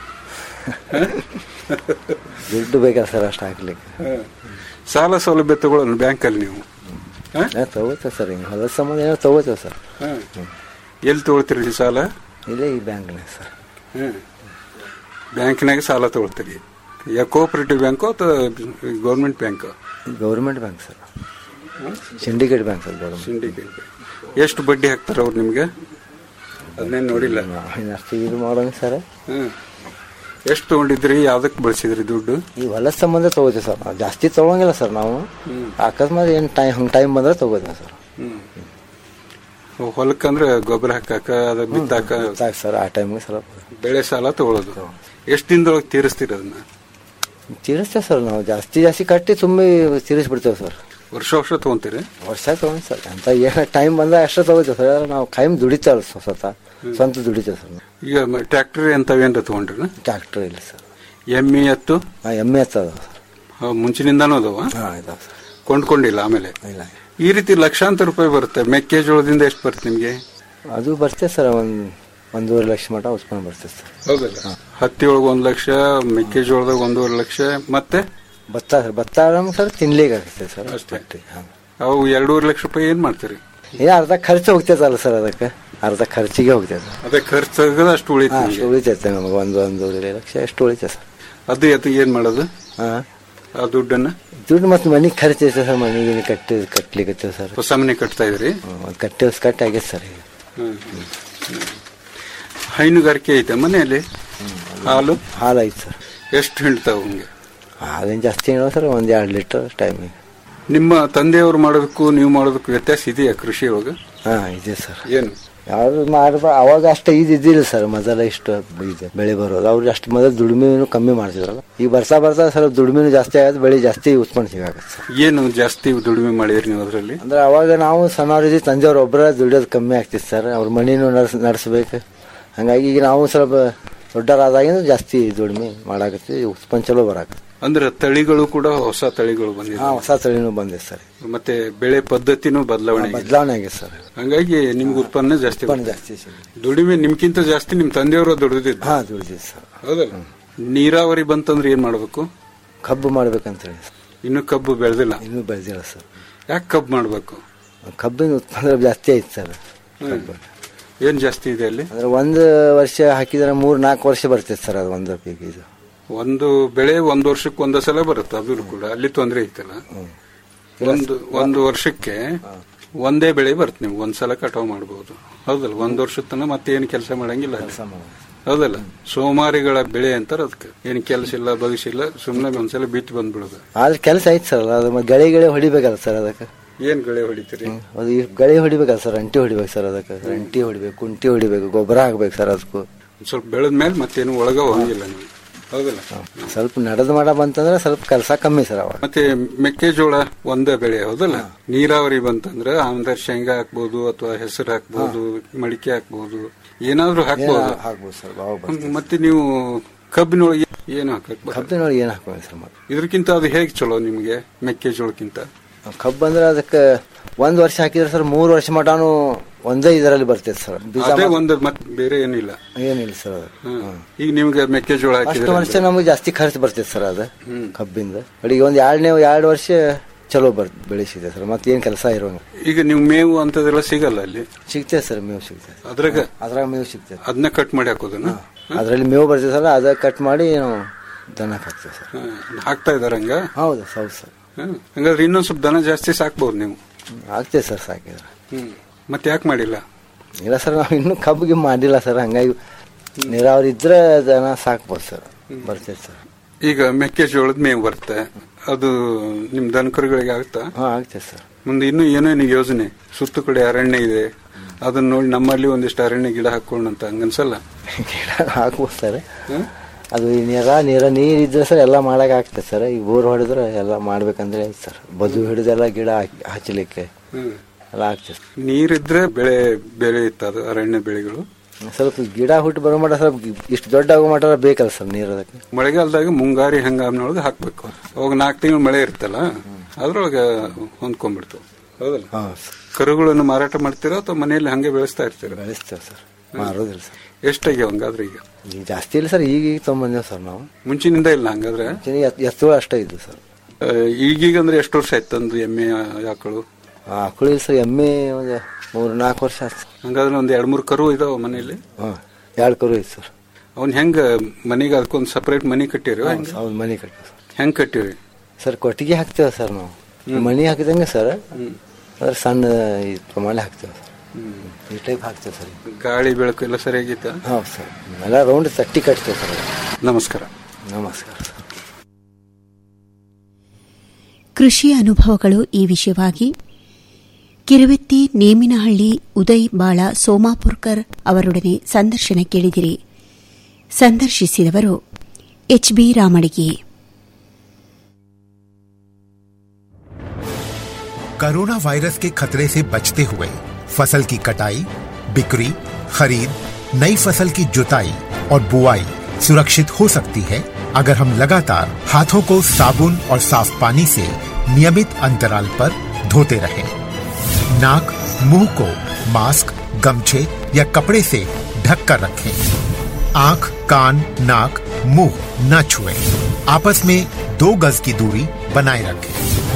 ದುಡ್ಡು ಬೇಕಲ್ಲ ಸರ್ ಅಷ್ಟು ಹಾಕ್ಲಿಕ್ಕೆ ಸಾಲ ಸೌಲಭ್ಯ ತಗೊಳ್ಳೋಣ ಬ್ಯಾಂಕಲ್ಲಿ ನೀವು ತಗೋತೇವೆ ಸರ್ ಹಿಂಗೆ ಹೊಲದ ಸಂಬಂಧ ಏನೋ ತಗೋತೇವೆ ಸರ್ ಎಲ್ಲಿ ತಗೊಳ್ತೀರಿ ಈ ಸಾಲ ಇಲ್ಲೇ ಈ ಬ್ಯಾಂಕ್ನಾಗ ಸರ್ ಬ್ಯಾಂಕ್ನಾಗ ಸಾಲ ತಗೊಳ್ತೀರಿ ಯಾ ಕೋಆಪರೇಟಿವ್ ಬ್ಯಾಂಕು ಅಥವಾ government bank government bank sir Syndicate Bank sir government Syndicate ಎಷ್ಟು ಬಡ್ಡಿ ಹಾಕ್ತಾರೆ ಅವ್ರು ನಿಮ್ಗೆ ಅದನ್ನೇನು ನೋಡಿಲ್ಲ ಅಷ್ಟು ಇದು ಮಾಡೋಂಗೆ ಸರ್ ಹ್ಮ್ ಎಷ್ಟು ತಗೊಂಡಿದ್ರಿ ಯಾವ್ದಕ್ಕೆ ಬಳಸಿದ್ರಿ ದುಡ್ಡು ಈ ಹೊಲದ ಸಂಬಂಧ ತಗೋತೀವಿ ಸರ್ ನಾವು ಜಾಸ್ತಿ ತಗೊಳಂಗಿಲ್ಲ ಸರ್ ನಾವು ಅಕಸ್ಮಾತ್ ಏನು ಟೈಮ್ ಹಂಗೆ ಟೈಮ್ ಬಂದ್ರೆ ತಗೋತೀವಿ ಸರ್ ಹೊಲಕ್ಕಂದ್ರೆ ಗೊಬ್ಬರ ಹಾಕಾಕ ಅದ ಬಿತ್ತಾಕ ಸಾಕು ಸರ್ ಆ ಟೈಮ್ಗೆ ಸ್ವಲ್ಪ ಬೆಳೆ ಸಾಲ ತಗೊಳ್ಳೋದು ಎಷ್ಟು ದಿನದೊಳಗೆ ತೀರಿಸ್ತೀರಿ ಅದನ್ನ ತೀರಿಸ್ತೇವೆ ಸರ್ ನಾವು ಜಾಸ್ತಿ ಜಾಸ್ತಿ ಕಟ್ಟಿ ತುಂಬ ತೀರಿಸ್ಬಿಡ್ತೇವೆ ಸರ್ ವರ್ಷ ವರ್ಷ ತಗೊಂತೀರಿ ವರ್ಷ ತಗೊಂಡು ಸರ್ ಅಂತ ಏನು ಟೈಮ್ ಬಂದಾಗ ಅಷ್ಟೇ ತಗೋತೀವಿ ಸರ್ ಆದ್ರೆ ನಾವು ಕೈಮ್ ದುಡಿತೇವೆ ಸ್ವತಃ ಸ್ವಂತ ದುಡಿತೇವೆ ಸರ್ ಈಗ ಟ್ರ್ಯಾಕ್ಟರ್ ಎಂತವೇನ್ರ ತಗೊಂಡ್ರಿ ಟ್ರ್ಯಾಕ್ಟರ್ ಇಲ್ಲ ಸರ್ ಎಮ್ಮೆ ಎತ್ತು ಹಾಂ ಎಮ್ಮೆ ಎತ್ತದ ಸರ್ ಆ, ಮುಂಚಿನಿಂದಾನೂ ಅದಾವ ಹಾಂ ಇದಾವೆ ಸರ್ ಕೊಂಡ್ಕೊಂಡಿಲ್ಲ ಆಮೇಲೆ ಇಲ್ಲ ಈ ರೀತಿ ಲಕ್ಷಾಂತರ ರೂಪಾಯಿ ಬರುತ್ತೆ ಮೆಕ್ಕೆಜೋಳದಿಂದ ಎಷ್ಟು ಬರುತ್ತೆ ನಿಮ್ಗೆ ಅದು ಬರ್ತೇವೆ ಸರ್ ಒಂದು ಒಂದೂವರೆ ಲಕ್ಷ ಮಟ ಉತ್ಪನ್ನ ಬರ್ತದೆ ಸರ್ ಹೌದಲ್ಲ ಹತ್ತಿ ಒಳಗೆ ಒಂದ್ ಲಕ್ಷ ಮೆಕ್ಕೆಜೋಳದಾಗ ಒಂದೂವರೆ ಲಕ್ಷ ಮತ್ತೆ ಭತ್ತ ಸರ್ ಭತ್ತ ನಮ್ಗೆ ಸರ್ ತಿನ್ಲಿಕ್ಕೆ ಆಗ್ತದೆ ಸರ್ ಅಷ್ಟೇ ಅವು ಎರಡೂವರೆ ಲಕ್ಷ ರೂಪಾಯಿ ಏನ್ ಮಾಡ್ತೀರಿ ಏ ಅರ್ಧ ಖರ್ಚು ಹೋಗ್ತೈತಲ್ಲ ಸರ್ ಅದಕ್ಕೆ ಅರ್ಧ ಖರ್ಚಿಗೆ ಹೋಗ್ತೈತೆ ಅದೇ ಖರ್ಚು ತೆಗೆದು ಅಷ್ಟು ಉಳಿತು ಹಾಂ ಅಷ್ಟು ಉಳಿತೈತೆ ನಮಗೆ ಒಂದು ಒಂದೂವರೆ ಲಕ್ಷ ಎಷ್ಟು ಉಳಿತೈತೆ ಸರ್ ಅದು ಎತ್ತು ಏನ್ ಮಾಡೋದು ಹಾಂ ಆ ದುಡ್ಡನ್ನ ದುಡ್ಡು ಮತ್ತೆ ಮನೆಗೆ ಖರ್ಚು ಐತೆ ಸರ್ ಮನೆಗೆ ಕಟ್ಟಿ ಕಟ್ಲಿಕ್ಕೆ ಸರ್ ಹೊಸ ಮನೆ ಕಟ್ತಾ ಇದ್ರಿ ಒಂದು ಕಟ್ಟಿ ಕಟ್ಟಿ ಆಗೈತೆ ಸರ್ ಈಗ ಹೈನುಗಾರಿಕೆ ಐತೆ ಮನೆಯಲ್ಲಿ ಹಾಲು ಹಾಲು ಐತೆ ಸರ್ ಎಷ್ಟು ಹಿಂಡ್ತಾವ ಹಂಗೆ ಹಾಲೇನು ಜಾಸ್ತಿ ಏನೋ ಸರ್ ಒಂದು ಎರಡು ಲೀಟರ್ ಟೈಮಿಗೆ ನಿಮ್ಮ ತಂದೆಯವರು ಮಾಡೋದಕ್ಕೂ ನೀವು ಮಾಡೋದಕ್ಕೂ ವ್ಯತ್ಯಾಸ ಇದೆಯಾ ಕೃಷಿ ಒಳಗೆ ಹಾಂ ಇದೆ ಸರ್ ಏನು ಯಾರು ಮಾಡ್ಬ ಅವಾಗ ಅಷ್ಟು ಇದು ಇದ್ದಿಲ್ಲ ಸರ್ ಮೊದಲ ಇಷ್ಟು ಇದೆ ಬೆಳೆ ಬರೋದು ಅವ್ರು ಅಷ್ಟು ಮೊದಲು ದುಡಿಮೆನೂ ಕಮ್ಮಿ ಮಾಡ್ತಿದ್ರಲ್ಲ ಈಗ ಬರ್ತಾ ಬರ್ತಾ ಸ್ವಲ್ಪ ದುಡಿಮೆನೂ ಜಾಸ್ತಿ ಆಗೋದು ಬೆಳೆ ಜಾಸ್ತಿ ಉತ್ಪನ್ನ ಸಿಗಾಗತ್ತೆ ಸರ್ ಏನು ಜಾಸ್ತಿ ದುಡಿಮೆ ಮಾಡಿದ್ರಿ ನೀವು ಅದರಲ್ಲಿ ಅಂದ್ರೆ ಅವಾಗ ನಾವು ಸಣ್ಣವ್ರಿದ್ವಿ ತಂದೆಯವ್ರು ಒಬ್ಬರ ದುಡಿಯೋದು ಕಮ್ಮಿ ಆಗ್ತಿತ್ತು ಸರ್ ಅವ್ರ ಮನೇನು ನಡ್ಸ್ ನಡೆಸ್ಬೇಕು ಹಂಗಾಗಿ ಈಗ ನಾವು ಸ್ವಲ್ಪ ದೊಡ್ಡರಾದಾಗಿಂದ ಜಾಸ್ತಿ ದುಡಿಮೆ ಮಾಡಾಕತ್ತಿ ಉತ್ಪನ್ನ ಚಲೋ ಬರಾಕತ್ತೆ ಅಂದ್ರೆ ತಳಿಗಳು ಕೂಡ ಹೊಸ ತಳಿಗಳು ಬಂದಿದೆ ಹಾಂ ಹೊಸ ತಳಿನೂ ಬಂದಿದೆ ಸರ್ ಮತ್ತೆ ಬೆಳೆ ಪದ್ಧತಿನೂ ಬದಲಾವಣೆ ಆಗಿದೆ. ಬದಲಾವಣೆ ಆಗಿದೆ ಸರ್ ಹಂಗಾಗಿ ನಿಮ್ಗೆ ಉತ್ಪನ್ನ ಜಾಸ್ತಿ ಉತ್ಪನ್ನ ಬರುತ್ತೆ. ಜಾಸ್ತಿ ಸಿಗುತ್ತೆ ದುಡಿಮೆ ನಿಮ್ಗಿಂತ ಜಾಸ್ತಿ ನಿಮ್ ತಂದೆಯವರು ದುಡಿದಿದ್ದು ಹಾಂ ದುಡಿದಿದೆ ಸರ್ ಹೌದಲ್ಲ ನೀರಾವರಿ ಬಂತಂದ್ರೆ ಏನ್ ಮಾಡ್ಬೇಕು ಕಬ್ಬು ಮಾಡ್ಬೇಕಂತ ಹೇಳಿ ಸರ್ ಇನ್ನು ಕಬ್ಬು ಬೆಳೆದಿಲ್ಲ ಇನ್ನೂ ಬೆಳೆದಿಲ್ಲ ಸರ್ ಯಾಕೆ ಕಬ್ಬು ಮಾಡ್ಬೇಕು ಕಬ್ಬಿನ ಉತ್ಪನ್ನ ಜಾಸ್ತಿ ಐತೆ ಸರ್ ಕಬ್ಬು ಏನ್ ಜಾಸ್ತಿ ಇದೆ ಅಲ್ಲಿ ಅಂದ್ರೆ ಒಂದು ವರ್ಷ ಹಾಕಿದ್ರೆ ಮೂರ್ ನಾಲ್ಕು ವರ್ಷ ಬರ್ತೈತೆ ಸರ್ ಅದು ಒಂದು ಪೀಕ್ ಇದು ಒಂದು ಬೆಳೆ ಒಂದ್ ವರ್ಷಕ್ಕೆ ಒಂದ ಸಲ ಬರುತ್ತೆ ಅದು ಕೂಡ ಅಲ್ಲಿ ತೊಂದ್ರೆ ಐತಲ್ಲ ಒಂದು ಒಂದು ವರ್ಷಕ್ಕೆ ಒಂದೇ ಬೆಳೆ ಬರುತ್ತೆ ನೀವು ಒಂದ್ಸಲ ಕಟಾವ್ ಮಾಡಬಹುದು ಹೌದಲ್ಲ ಒಂದ್ ವರ್ಷದ ತನಕ ಮತ್ತೇನು ಕೆಲಸ ಮಾಡಂಗಿಲ್ಲ ಅಲ್ಲಿ. ಹೌದಲ್ಲ ಸೋಮಾರಿಗಳ ಬೆಳೆ ಅಂತಾರ ಅದಕ್ಕೆ ಏನು ಕೆಲಸ ಇಲ್ಲ ಬಗಸಿಲ್ಲ ಸುಮ್ಮನೆ ಒಂದ್ಸಲ ಬಿತ್ತು ಬಂದ್ಬಿಡೋದು ಆದ್ರೆ ಕೆಲಸ ಐತೆ ಸರ್ ಅದು ಮತ್ತೆ ಗಳೆ ಗಿಳೆ ಹೊಡಿಬೇಕಲ್ಲ ಸರ್ ಅದಕ್ಕೆ ಏನ್ ಗಳೆ ಹೊಡಿತೀರಿ ಅದು ಈ ಗಳೆ ಹೊಡಿಬೇಕಲ್ಲ ಸರ್ ಅಂಟಿ ಹೊಡಿಬೇಕು ಸರ್ ಅದಕ್ಕೆ ರಂಟಿ ಹೊಡಿಬೇಕು ಕುಂಟಿ ಹೊಡಿಬೇಕು ಗೊಬ್ಬರ ಹಾಕ್ಬೇಕು ಸರ್ ಅದಕ್ಕೂ ಒಂದ್ ಸ್ವಲ್ಪ ಬೆಳೆದ ಮೇಲೆ ಮತ್ತೇನು ಒಳಗ ಹೋಗಿಲ್ಲ ನೀವು ಹೌದಲ್ಲ ಸ್ವಲ್ಪ ನಡೆದು ಮಾಡ ಬಂತಂದ್ರೆ ಸ್ವಲ್ಪ ಕೆಲಸ ಕಮ್ಮಿ ಸರ್ ಅವಾಗ ಮತ್ತೆ ಮೆಕ್ಕೆಜೋಳ ಒಂದೇ ಬೆಳೆ ಹೌದಲ್ಲ ನೀರಾವರಿ ಬಂತಂದ್ರೆ ಆಮೇಲೆ ಶೇಂಗಾ ಹಾಕ್ಬೋದು ಅಥವಾ ಹೆಸರು ಹಾಕ್ಬೋದು ಮಡಿಕೆ ಹಾಕ್ಬೋದು ಏನಾದ್ರೂ ಹಾಕ್ಬೋದು ಹಾಕ್ಬೋದು ಸರ್ ಅವಾಗ ಬರ್ತದೆ ಮತ್ತೆ ನೀವು ಕಬ್ಬಿನೊಳಗೆ ಏನು ಹಾಕಕ್ ಬರಲ್ಲ. ಕಬ್ಬಿನೊಳಗೆ ಏನು ಹಾಕ್ಬೇಕು ಸರ್ ಮತ್ತೆ ಇದಕ್ಕಿಂತ ಅದು ಹೇಗೆ ಚಲೋ ನಿಮ್ಗೆ ಮೆಕ್ಕೆಜೋಳಕ್ಕಿಂತ ಕಬ್ಬು ಅಂದ್ರೆ ಅದಕ್ಕೆ ಒಂದ್ ವರ್ಷ ಹಾಕಿದ್ರೆ ಸರ್ ಮೂರು ವರ್ಷ ಮಟಾನು ಒಂದೇ ಇದರಲ್ಲಿ ಬರ್ತೈತೆ ಸರ್ ಬೀಜ ಅದೇ ಮಾತ್ರ- ಒಂದು ಮತ್ತೆ ಬೇರೆ ಏನಿಲ್ಲ ಏನಿಲ್ಲ ಸರ್ ಅದು ಹ್ಮ್. ಈಗ ನಿಮ್ಗೆ ಮೆಕ್ಕೆಜೋಳ ಅಷ್ಟು ಹಾಕಿದ್ರೆ ವರ್ಷ ನಮಗೆ ಜಾಸ್ತಿ ಖರ್ಚು ಬರ್ತೈತೆ ಸರ್ ಅದು ಹ್ಮ್. ಕಬ್ಬಿಂದ ಅಡಿಗೆ ಒಂದು ಎರಡನೇ ಎರಡು ವರ್ಷ ಚಲೋ ಬರ್ ಬೆಳೆಸಿದೆ ಸರ್ ಮತ್ತೆ ಏನ್ ಕೆಲಸ ಇರೋಂಗ ಈಗ ನೀವು ಮೇವು ಅಂತದೆಲ್ಲ ಸಿಗಲ್ಲ ಅಲ್ಲಿ ಸಿಗ್ತದೆ ಸರ್ ಮೇವು ಸಿಗ್ತದೆ ಅದ್ರಾಗ ಅದ್ರಾಗ ಮೇವು ಸಿಗ್ತದೆ ಅದನ್ನ ಕಟ್ ಮಾಡಿ ಹಾಕೋದನ್ನ ಅದರಲ್ಲಿ ಮೇವು ಬರ್ತೈತಲ್ಲ ಅದ ಕಟ್ ಮಾಡಿ ನಾವು ದನಕ್ಕೆ ಹಾಕ್ತೇವೆ ಸರ್ ಹ್ಮ್. ಹಾಕ್ತಾ ಇದಾರ ಹಂಗ ಹೌದು ಹೌದು ಸರ್ ಹ್ಮ್. ಹಂಗಾದ್ರೆ ಇನ್ನೊಂದ್ ಸ್ವಲ್ಪ ದನ ಜಾಸ್ತಿ ಸಾಕ್ಬೋದು ನೀವು ಆಗ್ತೇವೆ ಸರ್ ಸಾಕಿದ್ರೆ ಹ್ಮ್ ಮತ್ತೆ ಯಾಕೆ ಮಾಡಿಲ್ಲ ಇಲ್ಲ ಸರ್ ನಾವು ಇನ್ನೂ ಕಬ್ಬಿಗೆ ಮಾಡಿಲ್ಲ ಸರ್ ಹಂಗಾಗಿ ನೀರಾವರಿ ಇದ್ರೆ ದನ ಸಾಕ್ಬೋದು ಸರ್ ಬರ್ತೈತೆ ಸರ್ ಈಗ ಮೆಕ್ಕೆಜೋಳದ ಮೇವು ಬರುತ್ತೆ ಅದು ನಿಮ್ ದನಕರುಗಳಿಗೆ ಆಗುತ್ತಾ ಹಾ ಆಗ್ತದೆ ಸರ್ ಮುಂದೆ ಇನ್ನೂ ಏನೇನು ಯೋಜನೆ ಸುತ್ತು ಕಡೆ ಅರಣ್ಯ ಇದೆ ಅದನ್ನ ನೋಡಿ ನಮ್ಮಲ್ಲಿ ಒಂದಿಷ್ಟು ಅರಣ್ಯ ಗಿಡ ಹಾಕೋಣ ಅಂತ ಹಂಗನ್ಸಲ್ಲ ಗಿಡ ಹಾಕ್ಬೋದು ಸರ್ ಅದು ಈ ನೀರ ನೀರ ನೀರ್ ಇದ್ರೆ ಸರ್ ಎಲ್ಲ ಮಾಡಕ್ ಆಗ್ತದೆ ಸರ್ ಈಗ ಬೋರ್ ಹೊಡೆದ್ರೆ ಎಲ್ಲ ಮಾಡ್ಬೇಕಂದ್ರೆ ಐತೆ ಸರ್ ಬದು ಹಿಡಿದೆಲ್ಲ ಗಿಡ ಹಾಕಿ ಹಚ್ಚಲಿಕ್ಕೆ ಎಲ್ಲ ಆಗ್ತದೆ ನೀರಿದ್ರೆ ಬೆಳೆ ಬೆಳೆಯುತ್ತೆ ಅದು ಅರಣ್ಯ ಬೆಳೆಗಳು ಸ್ವಲ್ಪ ಗಿಡ ಹುಟ್ಟು ಬರೋ ಮಟ್ಟ ಸ್ವಲ್ಪ ಇಷ್ಟು ದೊಡ್ಡ ಆಗೋ ಮಟ್ಟ ಬೇಕಲ್ಲ ಸರ್ ನೀರು ಅದಕ್ಕೆ ಮಳೆಗಾಲದಾಗ ಮುಂಗಾರಿ ಹಂಗಾಮಿನೊಳಗೆ ಹಾಕ್ಬೇಕು ಅವಾಗ ನಾಲ್ಕು ತಿಂಗಳು ಮಳೆ ಇರ್ತಲ್ಲ ಅದ್ರೊಳಗೆ ಹೊಂದ್ಕೊಂಡ್ಬಿಡ್ತು ಹೌದಲ್ಲ ಹಾ ಕರುಗಳನ್ನು ಮಾರಾಟ ಮಾಡ್ತೀರಾ ಅಥವಾ ಮನೆಯಲ್ಲಿ ಹಂಗೆ ಬೆಳೆಸ್ತಾ ಇರ್ತೀರಾ ಬೆಳೆಸ್ತೇವೆ ಸರ್ ಮಾರೋದಿಲ್ಲ ಸರ್ ಎಷ್ಟಾಗ್ಯಾವ ಹಂಗಾದ್ರೆ ಈಗ ಈಗ ಜಾಸ್ತಿ ಇಲ್ಲ ಸರ್ ಈಗ ಈಗ ತೊಗೊಂಬಂದೇವು ಸರ್ ನಾವು ಮುಂಚಿನಿಂದ ಇಲ್ಲ ಹಂಗಾದ್ರೆ ಮುಂಚೆನೆ ಎತ್- ಎತ್ತುಗಳು ಅಷ್ಟೇ ಇದ್ದು ಸರ್ ಆ, ಈಗೀಗ ಅಂದ್ರೆ ಎಷ್ಟು ವರ್ಷ ಆಯ್ತು ತಂದು ಎಮ್ಮೆ ಆಕಳು ಆಕಳು ಇಲ್ಲ ಸರ್ ಎಮ್ಮೆ ಒಂದು ಮೂರು ನಾಲ್ಕು ವರ್ಷ ಆಯ್ತು ಸರ್ ಹಂಗಾದ್ರೆ ಒಂದ್ ಎರಡ್ ಮೂರು ಕರು ಇದಾವ ಮನೆಯಲ್ಲಿ ಹಾಂ ಎರಡು ಕರು ಐತೆ ಸರ್ ಅವ್ನ್ ಹೆಂಗ ಮನೆಗೆ ಅದಕ್ಕೊಂದು ಸಪರೇಟ್ ಮನಿ ಕಟ್ಟಿರಿ ಅವ್ನ ಮನೆ ಕಟ್ಟಿ ಸರ್ ಹೆಂಗ್ ಕಟ್ಟಿರಿ ಸರ್ ಕೊಟ್ಟಿಗೆ ಹಾಕ್ತೇವೆ ಸರ್ ನಾವು ಮಣಿ ಹಾಕಿದಂಗೆ ಸರ್ ಅದ್ರ ಸಣ್ಣ ಈ ಪ್ರಮಾಣ ಹಾಕ್ತೇವೆ ಸರ್ ಈ ಟೈಪ್ ಹಾಕ್ತೇವೆ ಸರ್ ಗಾಳಿ ಬೆಳಕು ಎಲ್ಲ ಸರಿಯಾಗಿತ್ತ ಹೌದು ಸರ್ ಎಲ್ಲ ರೌಂಡ್ ತಟ್ಟಿ ಕಟ್ತೇವೆ ಸರ್ ನಮಸ್ಕಾರ ನಮಸ್ಕಾರ ಸರ್ ಕೃಷಿ ಅನುಭವಗಳು ಈ ವಿಷಯವಾಗಿ ಕಿರುವೆತ್ತಿ ನೇಮಿನಹಳ್ಳಿ ಉದಯ್ ಬಾಳ ಸೋಮಾಪುರ್ಕರ್ ಅವರೊಡನೆ ಸಂದರ್ಶನ ಕೇಳಿದಿರಿ ಸಂದರ್ಶಿಸಿದವರು ಎಚ್ಬಿ ರಾಮಡಿಗೆ कोरोना वायरस के खतरे से बचते हुए फसल की कटाई बिक्री खरीद नई फसल की जुताई और बुआई सुरक्षित हो सकती है अगर हम लगातार हाथों को साबुन और साफ पानी से नियमित अंतराल पर धोते रहें। नाक मुंह को मास्क गमछे या कपड़े से ढक कर रखें आंख कान नाक मुंह न छुएं। आपस में दो गज की दूरी बनाए रखें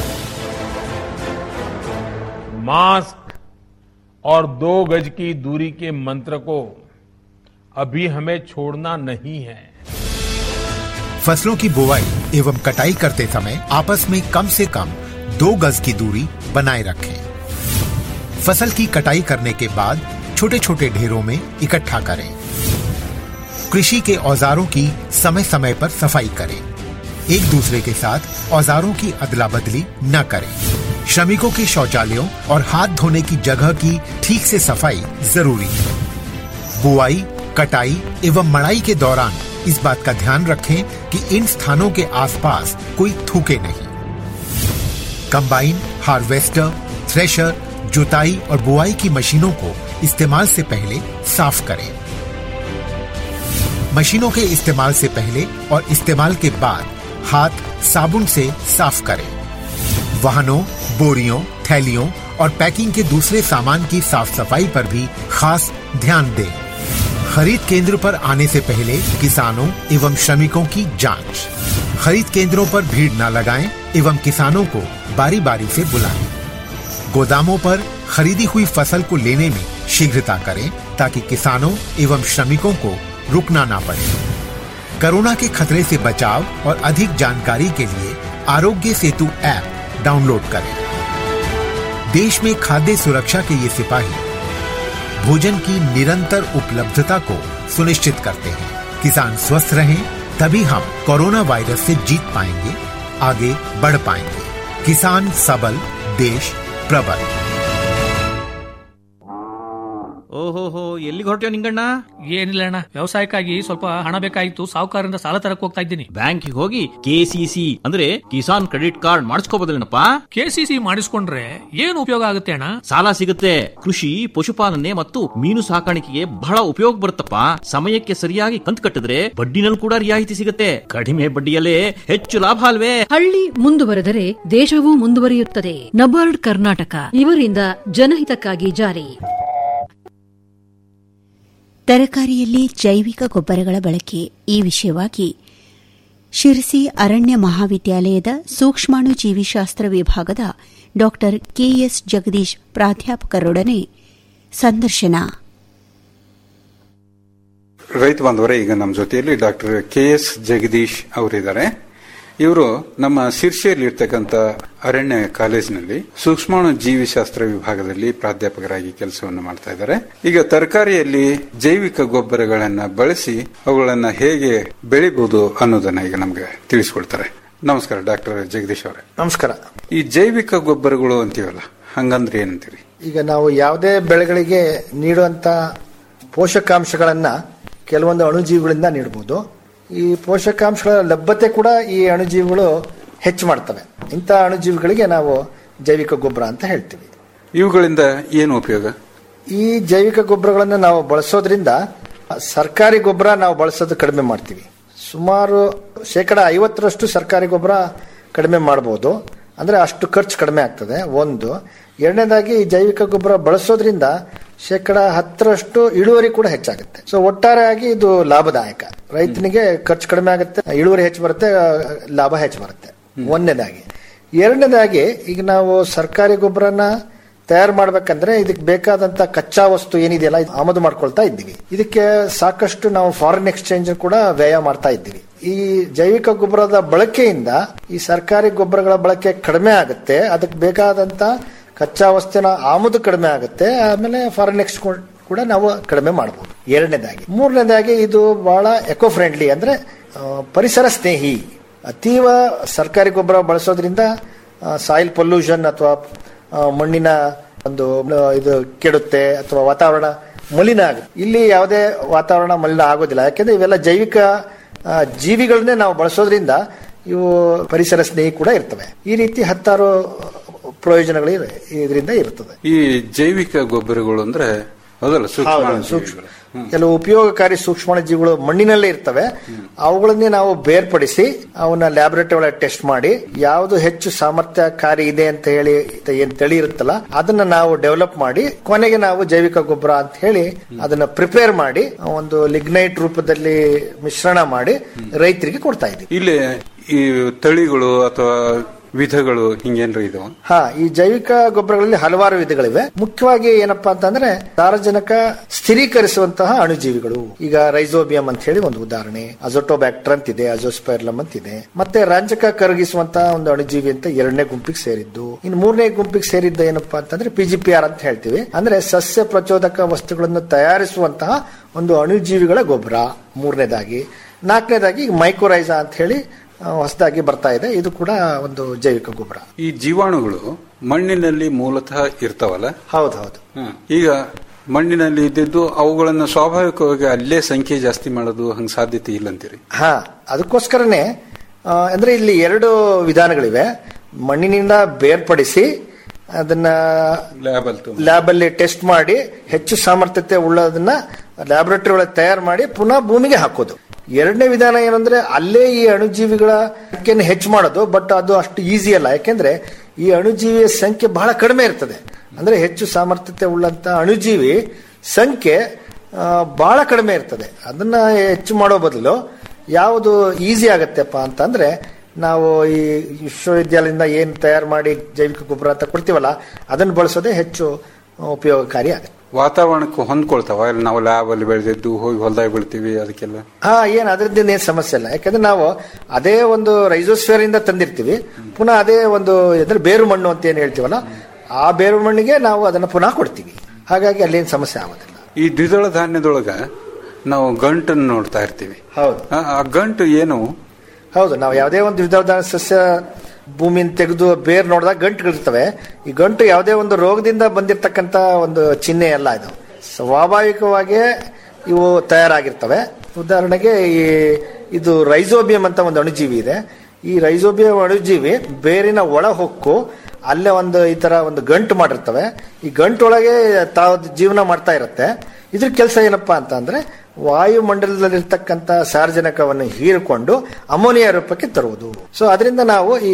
मास्क और दो गज की दूरी के मंत्र को अभी हमें छोड़ना नहीं है फसलों की बुवाई एवं कटाई करते समय आपस में कम से कम दो गज की दूरी बनाए रखें फसल की कटाई करने के बाद छोटे छोटे ढेरों में इकट्ठा करें कृषि के औजारों की समय समय पर सफाई करें एक दूसरे के साथ औजारों की अदला बदली न करें श्रमिकों के शौचालयों और हाथ धोने की जगह की ठीक से सफाई जरूरी है बुआई कटाई एवं मड़ाई के दौरान इस बात का ध्यान रखें कि इन स्थानों के आसपास कोई थूके नहीं कंबाइन हार्वेस्टर थ्रेशर जुताई और बुआई की मशीनों को इस्तेमाल से पहले साफ करें मशीनों के इस्तेमाल से पहले और इस्तेमाल के बाद हाथ साबुन से साफ करें वाहनों बोरियों थैलियों और पैकिंग के दूसरे सामान की साफ सफाई पर भी खास ध्यान दें खरीद केंद्र पर आने से पहले किसानों एवं श्रमिकों की जांच खरीद केंद्रों पर भीड़ न लगाएं एवं किसानों को बारी बारी से बुलाएं गोदामों पर खरीदी हुई फसल को लेने में शीघ्रता करें ताकि किसानों एवं श्रमिकों को रुकना ना पड़े कोरोना के खतरे से बचाव और अधिक जानकारी के लिए आरोग्य सेतु ऐप डाउनलोड करें देश में खाद्य सुरक्षा के ये सिपाही भोजन की निरंतर उपलब्धता को सुनिश्चित करते हैं किसान स्वस्थ रहें तभी हम कोरोना वायरस से जीत पाएंगे आगे बढ़ पाएंगे किसान सबल देश प्रबल ಓಹೋಹೋ ಎಲ್ಲಿಗೆ ಹೊರಟ್ಯೋ ನಿಂಗಣ್ಣ ಏನಿಲ್ಲ ಅಣ್ಣ ವ್ಯವಸಾಯಕ್ಕಾಗಿ ಸ್ವಲ್ಪ ಹಣ ಬೇಕಾಗಿತ್ತು ಸಾಹುಕಾರರಿಂದ ಸಾಲ ತರಕ್ ಹೋಗ್ತಾ ಇದ್ದೀನಿ ಬ್ಯಾಂಕಿಗೆ ಹೋಗಿ ಕೆಸಿಸಿ ಅಂದ್ರೆ ಕಿಸಾನ್ ಕ್ರೆಡಿಟ್ ಕಾರ್ಡ್ ಮಾಡಿಸ್ಕೋಬೋದಲ್ಲೇನಪ್ಪ ಕೆಸಿಸಿ ಮಾಡಿಸ್ಕೊಂಡ್ರೆ ಏನು ಉಪಯೋಗ ಆಗುತ್ತೆ ಅಣ್ಣ ಸಾಲ ಸಿಗುತ್ತೆ ಕೃಷಿ ಪಶುಪಾಲನೆ ಮತ್ತು ಮೀನು ಸಾಕಾಣಿಕೆಗೆ ಬಹಳ ಉಪಯೋಗ ಬರುತ್ತಪ್ಪ ಸಮಯಕ್ಕೆ ಸರಿಯಾಗಿ ಕಂತು ಕಟ್ಟಿದ್ರೆ ಬಡ್ಡಿನಲ್ಲಿ ಕೂಡ ರಿಯಾಯಿತಿ ಸಿಗುತ್ತೆ ಕಡಿಮೆ ಬಡ್ಡಿಯಲ್ಲೇ ಹೆಚ್ಚು ಲಾಭ ಅಲ್ವೇ ಹಳ್ಳಿ ಮುಂದುವರೆದರೆ ದೇಶವೂ ಮುಂದುವರಿಯುತ್ತದೆ ನಬಾರ್ಡ್ ಕರ್ನಾಟಕ ಇವರಿಂದ ಜನಹಿತಕ್ಕಾಗಿ ಜಾರಿ ತರಕಾರಿಯಲ್ಲಿ ಜೈವಿಕ ಗೊಬ್ಬರಗಳ ಬಳಕೆ ಈ ವಿಷಯವಾಗಿ ಶಿರಸಿ ಅರಣ್ಯ ಮಹಾವಿದ್ಯಾಲಯದ ಸೂಕ್ಷ್ಮಾಣು ಜೀವಿಶಾಸ್ತ್ರ ವಿಭಾಗದ ಡಾ ಕೆಎಸ್ ಜಗದೀಶ್ ಪ್ರಾಧ್ಯಾಪಕರೊಡನೆ ಸಂದರ್ಶನ ರೈತ ಬಾಂಧವರೇ ಈಗ ನಮ್ಮ ಜೊತೆಯಲ್ಲಿ ಡಾಕ್ಟರ್ ಕೆ ಎಸ್ ಜಗದೀಶ್ ಅವರಿದ್ದಾರೆ ಇವರು ನಮ್ಮ ಶಿರ್ಷಿಯಲ್ಲಿ ಇರ್ತಕ್ಕಂಥ ಅರಣ್ಯ ಕಾಲೇಜಿನಲ್ಲಿ ಸೂಕ್ಷ್ಮಾಣು ಜೀವಿಶಾಸ್ತ್ರ ವಿಭಾಗದಲ್ಲಿ ಪ್ರಾಧ್ಯಾಪಕರಾಗಿ ಕೆಲಸವನ್ನು ಮಾಡ್ತಾ ಇದ್ದಾರೆ ಈಗ ತರಕಾರಿಯಲ್ಲಿ ಜೈವಿಕ ಗೊಬ್ಬರಗಳನ್ನ ಬಳಸಿ ಅವುಗಳನ್ನ ಹೇಗೆ ಬೆಳಿಬಹುದು ಅನ್ನೋದನ್ನ ಈಗ ನಮ್ಗೆ ತಿಳಿಸ್ಕೊಡ್ತಾರೆ ನಮಸ್ಕಾರ ಡಾಕ್ಟರ್ ಜಗದೀಶ್ ಅವರೇ ನಮಸ್ಕಾರ ಈ ಜೈವಿಕ ಗೊಬ್ಬರಗಳು ಅಂತೀವಲ್ಲ ಹಂಗಂದ್ರೆ ಏನಂತೀರಿ ಈಗ ನಾವು ಯಾವುದೇ ಬೆಳೆಗಳಿಗೆ ನೀಡುವಂತ ಪೋಷಕಾಂಶಗಳನ್ನ ಕೆಲವೊಂದು ಅಣುಜೀವಿಗಳಿಂದ ನೀಡಬಹುದು ಈ ಪೋಷಕಾಂಶಗಳ ಲಭ್ಯತೆ ಕೂಡ ಈ ಅಣುಜೀವಿಗಳು ಹೆಚ್ಚು ಮಾಡ್ತವೆ ಇಂಥ ಅಣುಜೀವಿಗಳಿಗೆ ನಾವು ಜೈವಿಕ ಗೊಬ್ಬರ ಅಂತ ಹೇಳ್ತೀವಿ ಇವುಗಳಿಂದ ಏನು ಉಪಯೋಗ ಈ ಜೈವಿಕ ಗೊಬ್ಬರಗಳನ್ನು ನಾವು ಬಳಸೋದ್ರಿಂದ ಸರ್ಕಾರಿ ಗೊಬ್ಬರ ನಾವು ಬಳಸೋದು ಕಡಿಮೆ ಮಾಡ್ತೀವಿ ಸುಮಾರು ಶೇಕಡ ಐವತ್ತರಷ್ಟು ಸರ್ಕಾರಿ ಗೊಬ್ಬರ ಕಡಿಮೆ ಮಾಡಬಹುದು ಅಂದ್ರೆ ಅಷ್ಟು ಖರ್ಚು ಕಡಿಮೆ ಆಗ್ತದೆ ಒಂದು ಎರಡನೇದಾಗಿ ಈ ಜೈವಿಕ ಗೊಬ್ಬರ ಬಳಸೋದ್ರಿಂದ ಶೇಕಡ ಹತ್ತರಷ್ಟು ಇಳುವರಿ ಕೂಡ ಹೆಚ್ಚಾಗುತ್ತೆ ಸೊ ಒಟ್ಟಾರೆಯಾಗಿ ಇದು ಲಾಭದಾಯಕ ರೈತನಿಗೆ ಖರ್ಚು ಕಡಿಮೆ ಆಗುತ್ತೆ ಇಳುವರಿ ಹೆಚ್ಚು ಬರುತ್ತೆ ಆ, ಲಾಭ ಹೆಚ್ಚು ಬರುತ್ತೆ ಒಂದನೇದಾಗಿ ಎರಡನೇದಾಗಿ ಈಗ ನಾವು ಸರ್ಕಾರಿ ಗೊಬ್ಬರನ ತಯಾರು ಮಾಡ್ಬೇಕಂದ್ರೆ ಇದಕ್ಕೆ ಬೇಕಾದಂತ ಕಚ್ಚಾ ವಸ್ತು ಏನಿದೆಯಲ್ಲ ಇದು ಆಮದು ಮಾಡ್ಕೊಳ್ತಾ ಇದ್ದೀವಿ ಇದಕ್ಕೆ ಸಾಕಷ್ಟು ನಾವು ಫಾರಿನ್ ಎಕ್ಸ್ಚೇಂಜ್ ಕೂಡ ವ್ಯಯ ಮಾಡ್ತಾ ಇದ್ದೀವಿ ಈ ಜೈವಿಕ ಗೊಬ್ಬರದ ಬಳಕೆಯಿಂದ ಈ ಸರ್ಕಾರಿ ಗೊಬ್ಬರಗಳ ಬಳಕೆ ಕಡಿಮೆ ಆಗುತ್ತೆ ಅದಕ್ಕೆ ಬೇಕಾದಂತ ಕಚ್ಚಾ ವಸ್ತುವಿನ ಆಮದು ಕಡಿಮೆ ಆಗುತ್ತೆ ಆಮೇಲೆ ಫಾರಿನ್ ಎಕ್ಸ್ಚೇಂಜ್ ಕೂಡ ನಾವು ಕಡಿಮೆ ಮಾಡಬಹುದು ಎರಡನೇದಾಗಿ ಮೂರನೇದಾಗಿ ಇದು ಬಹಳ ಎಕೋ ಫ್ರೆಂಡ್ಲಿ ಅಂದ್ರೆ ಆ, ಪರಿಸರ ಸ್ನೇಹಿ ಅತೀವ ಸರ್ಕಾರಿ ಗೊಬ್ಬರ ಬಳಸೋದ್ರಿಂದ ಸಾಯಿಲ್ ಪೊಲ್ಯೂಷನ್ ಅಥವಾ ಮಣ್ಣಿನ ಒಂದು ಆ, ಇದು ಕೆಡುತ್ತೆ ಅಥವಾ ವಾತಾವರಣ ಮಲಿನ ಆಗುತ್ತೆ ಇಲ್ಲಿ ಯಾವುದೇ ವಾತಾವರಣ ಮಲಿನ ಆಗೋದಿಲ್ಲ ಯಾಕೆಂದ್ರೆ ಇವೆಲ್ಲ ಜೈವಿಕ ಆ, ಜೀವಿಗಳನ್ನೇ ನಾವು ಬಳಸೋದ್ರಿಂದ ಇವು ಪರಿಸರ ಸ್ನೇಹಿ ಕೂಡ ಇರ್ತವೆ ಈ ರೀತಿ ಹತ್ತಾರು ಪ್ರಯೋಜನಗಳು ಇವೆ- ಇದರಿಂದ ಇರ್ತದೆ ಈ ಜೈವಿಕ ಗೊಬ್ಬರಗಳು ಅಂದ್ರೆ ಹೌದಲ್ಲ ಸೂಕ್ಷ್ಮ ಹೌದು, ಸೂಕ್ಷ್ಮ ಕೆಲವು ಉಪಯೋಗಕಾರಿ ಸೂಕ್ಷ್ಮಾಣು ಜೀವಿಗಳು ಮಣ್ಣಿನಲ್ಲೇ ಇರ್ತವೆ ಅವುಗಳನ್ನೇ ನಾವು ಬೇರ್ಪಡಿಸಿ ಅವನ್ನ ಲ್ಯಾಬೊರೇಟರಿ ಒಳಗೆ ಟೆಸ್ಟ್ ಮಾಡಿ ಯಾವುದು ಹೆಚ್ಚು ಸಾಮರ್ಥ್ಯಕಾರಿ ಇದೆ ಅಂತ ಹೇಳಿ ಏನ್ ತಳಿ ಇರುತ್ತಲ್ಲ ಅದನ್ನ ನಾವು ಡೆವಲಪ್ ಮಾಡಿ ಕೊನೆಗೆ ನಾವು ಜೈವಿಕ ಗೊಬ್ಬರ ಅಂತ ಹೇಳಿ ಅದನ್ನ ಪ್ರಿಪೇರ್ ಮಾಡಿ ಒಂದು ಲಿಗ್ನೈಟ್ ರೂಪದಲ್ಲಿ ಮಿಶ್ರಣ ಮಾಡಿ ರೈತರಿಗೆ ಕೊಡ್ತಾ ಇದ್ದೀವಿ ಇಲ್ಲಿ ಈ ತಳಿಗಳು ಅಥವಾ ವಿಧಗಳು ಹಿಂಗೇನ್ರ ಇದಾವ ಹಾ ಈ ಜೈವಿಕ ಗೊಬ್ಬರಗಳಲ್ಲಿ ಹಲವಾರು ವಿಧಗಳಿವೆ ಮುಖ್ಯವಾಗಿ ಏನಪ್ಪಾ ಅಂತಂದ್ರೆ ಸಾರಜನಕ ಸ್ಥಿರೀಕರಿಸುವಂತಹ ಅಣುಜೀವಿಗಳು ಈಗ ರೈಸೋಬಿಯಂ ಅಂತ ಹೇಳಿ ಒಂದು ಉದಾಹರಣೆ ಅಜೋಟೋಬ್ಯಾಕ್ಟರ್ ಅಂತಿದೆ ಅಜೋಸ್ಪೈರ್ಲಮ್ ಅಂತಿದೆ ಮತ್ತೆ ರಂಜಕ ಕರಗಿಸುವಂತಹ ಒಂದು ಅಣುಜೀವಿ ಅಂತ ಎರಡನೇ ಗುಂಪಿಗೆ ಸೇರಿದ್ದು ಇನ್ನು ಮೂರನೇ ಗುಂಪಿಗೆ ಸೇರಿದ್ದ ಏನಪ್ಪಾ ಅಂತಂದ್ರೆ ಪಿಜಿಪಿಆರ್ ಅಂತ ಹೇಳ್ತೀವಿ ಅಂದ್ರೆ ಸಸ್ಯ ಪ್ರಚೋದಕ ವಸ್ತುಗಳನ್ನು ತಯಾರಿಸುವಂತಹ ಒಂದು ಅಣುಜೀವಿಗಳ ಗೊಬ್ಬರ ಮೂರನೇದಾಗಿ ನಾಲ್ಕನೇದಾಗಿ ಮೈಕ್ರೋರೈಸಾ ಅಂತ ಹೇಳಿ ಹೊಸದಾಗಿ ಬರ್ತಾ ಇದೆ ಇದು ಕೂಡ ಒಂದು ಜೈವಿಕ ಗೊಬ್ಬರ ಈ ಜೀವಾಣುಗಳು ಮಣ್ಣಿನಲ್ಲಿ ಮೂಲತಃ ಇರ್ತಾವಲ್ಲ ಹೌದು ಹೌದು ಈಗ ಮಣ್ಣಿನಲ್ಲಿ ಇದ್ದಿದ್ದು ಅವುಗಳನ್ನ ಸ್ವಾಭಾವಿಕವಾಗಿ ಅಲ್ಲೇ ಸಂಖ್ಯೆ ಜಾಸ್ತಿ ಮಾಡೋದು ಹಂಗ ಸಾಧ್ಯತೆ ಇಲ್ಲಂತೀರಿ ಹಾ ಅದಕ್ಕೋಸ್ಕರನೇ ಆ, ಅಂದ್ರೆ ಇಲ್ಲಿ ಎರಡು ವಿಧಾನಗಳಿವೆ ಮಣ್ಣಿನಿಂದ ಬೇರ್ಪಡಿಸಿ ಅದನ್ನ ಲ್ಯಾಬ್ ಲ್ಯಾಬ್ ಅಲ್ಲಿ ಟೆಸ್ಟ್ ಮಾಡಿ ಹೆಚ್ಚು ಸಾಮರ್ಥ್ಯತೆ ಉಳ್ಳದನ್ನ ಲ್ಯಾಬೊರೇಟರಿ ಒಳಗೆ ತಯಾರು ಮಾಡಿ ಪುನಃ ಭೂಮಿಗೆ ಹಾಕೋದು ಎರಡನೇ ವಿಧಾನ ಏನಂದ್ರೆ ಅಲ್ಲೇ ಈ ಅಣುಜೀವಿಗಳ ಸಂಖ್ಯೆಯನ್ನು ಹೆಚ್ಚು ಮಾಡೋದು ಬಟ್ ಅದು ಅಷ್ಟು ಈಸಿ ಅಲ್ಲ ಯಾಕೆಂದ್ರೆ ಈ ಅಣುಜೀವಿಯ ಸಂಖ್ಯೆ ಬಹಳ ಕಡಿಮೆ ಇರ್ತದೆ ಅಂದ್ರೆ ಹೆಚ್ಚು ಸಾಮರ್ಥ್ಯತೆ ಉಳ್ಳಂತ ಅಣುಜೀವಿ ಸಂಖ್ಯೆ ಆ, ಬಹಳ ಕಡಿಮೆ ಇರ್ತದೆ ಅದನ್ನ ಹೆಚ್ಚು ಮಾಡೋ ಬದಲು ಯಾವುದು ಈಸಿ ಆಗತ್ತೆಪ್ಪ ಅಂತಂದ್ರೆ ನಾವು ಈ ವಿಶ್ವವಿದ್ಯಾಲಯದಿಂದ ಏನು ತಯಾರು ಮಾಡಿ ಜೈವಿಕ ಗೊಬ್ಬರ ಅಂತ ಕೊಡ್ತೀವಲ್ಲ ಅದನ್ನು ಬಳಸೋದೇ ಹೆಚ್ಚು ಉಪಯೋಗಕಾರಿ ಆಗುತ್ತೆ ವಾತಾವರಣಕ್ಕೆ ಹೊಂದ್ಕೊಳ್ತಾವ ಇಲ್ಲಿ ನಾವು ಲ್ಯಾಬ್ ಅಲ್ಲಿ ಬೆಳೆದಿದ್ದು ಹೋಗಿ ಹೊಲದಾಗ ಬೆಳಿತೀವಿ ಅದಕ್ಕೆಲ್ಲ ಹಾ ಏನ್ ಅದರಿಂದ ಏನ್ ಸಮಸ್ಯೆ ಇಲ್ಲ ಯಾಕಂದ್ರೆ ನಾವು ಅದೇ ಒಂದು ರೈಸೋಸ್ಫಿಯರ್ ಇಂದ ತಂದಿರ್ತೀವಿ ಪುನಃ ಅದೇ ಒಂದು ಅಂದ್ರೆ ಬೇರು ಮಣ್ಣು ಅಂತ ಏನ್ ಹೇಳ್ತೀವಲ್ಲ ಆ ಬೇರು ಮಣ್ಣಿಗೆ ನಾವು ಅದನ್ನ ಪುನಃ ಕೊಡ್ತೀವಿ ಹಾಗಾಗಿ ಅಲ್ಲೇನ್ ಸಮಸ್ಯೆ ಆಗೋದಿಲ್ಲ ಈ ದ್ವಿದಳ ಧಾನ್ಯದೊಳಗ ನಾವು ಗಂಟನ್ನು ನೋಡ್ತಾ ಇರ್ತೀವಿ ಹೌದು ಆ- ಆ ಗಂಟು ಏನು ಹೌದು ನಾವು ಯಾವುದೇ ಒಂದು ದ್ವಿದಳ ಸಸ್ಯ ಭೂಮಿನ ತೆಗೆದು ಬೇರ್ ನೋಡಿದಾಗ ಗಂಟುಗಳಿರ್ತವೆ ಈ ಗಂಟು ಯಾವುದೇ ಒಂದು ರೋಗದಿಂದ ಬಂದಿರತಕ್ಕಂತ ಒಂದು ಚಿಹ್ನೆ ಅಲ್ಲ ಇದು ಸ್ವಾಭಾವಿಕವಾಗಿಯೇ ಇವು ತಯಾರಾಗಿರ್ತವೆ ಉದಾಹರಣೆಗೆ ಈ ಇದು ರೈಸೋಬಿಯಂ ಅಂತ ಒಂದು ಅಣುಜೀವಿ ಇದೆ ಈ ರೈಸೋಬಿಯಂ ಅಣುಜೀವಿ ಬೇರಿನ ಒಳ ಹೊಕ್ಕು ಅಲ್ಲೇ ಒಂದು ಈ ತರ ಒಂದು ಗಂಟು ಮಾಡಿರ್ತವೆ ಈ ಗಂಟೊಳಗೆ ತಾವು ಜೀವನ ಮಾಡ್ತಾ ಇರುತ್ತೆ ಇದ್ರ ಕೆಲಸ ಏನಪ್ಪಾ ಅಂತ ಅಂದ್ರೆ ವಾಯುಮಂಡಲದಲ್ಲಿರ್ತಕ್ಕಂಥ ಸಾರ್ವಜನಿಕವನ್ನು ಹೀರಿಕೊಂಡು ಅಮೋನಿಯಾ ರೂಪಕ್ಕೆ ತರುವುದು ಸೊ ಅದರಿಂದ ನಾವು ಈ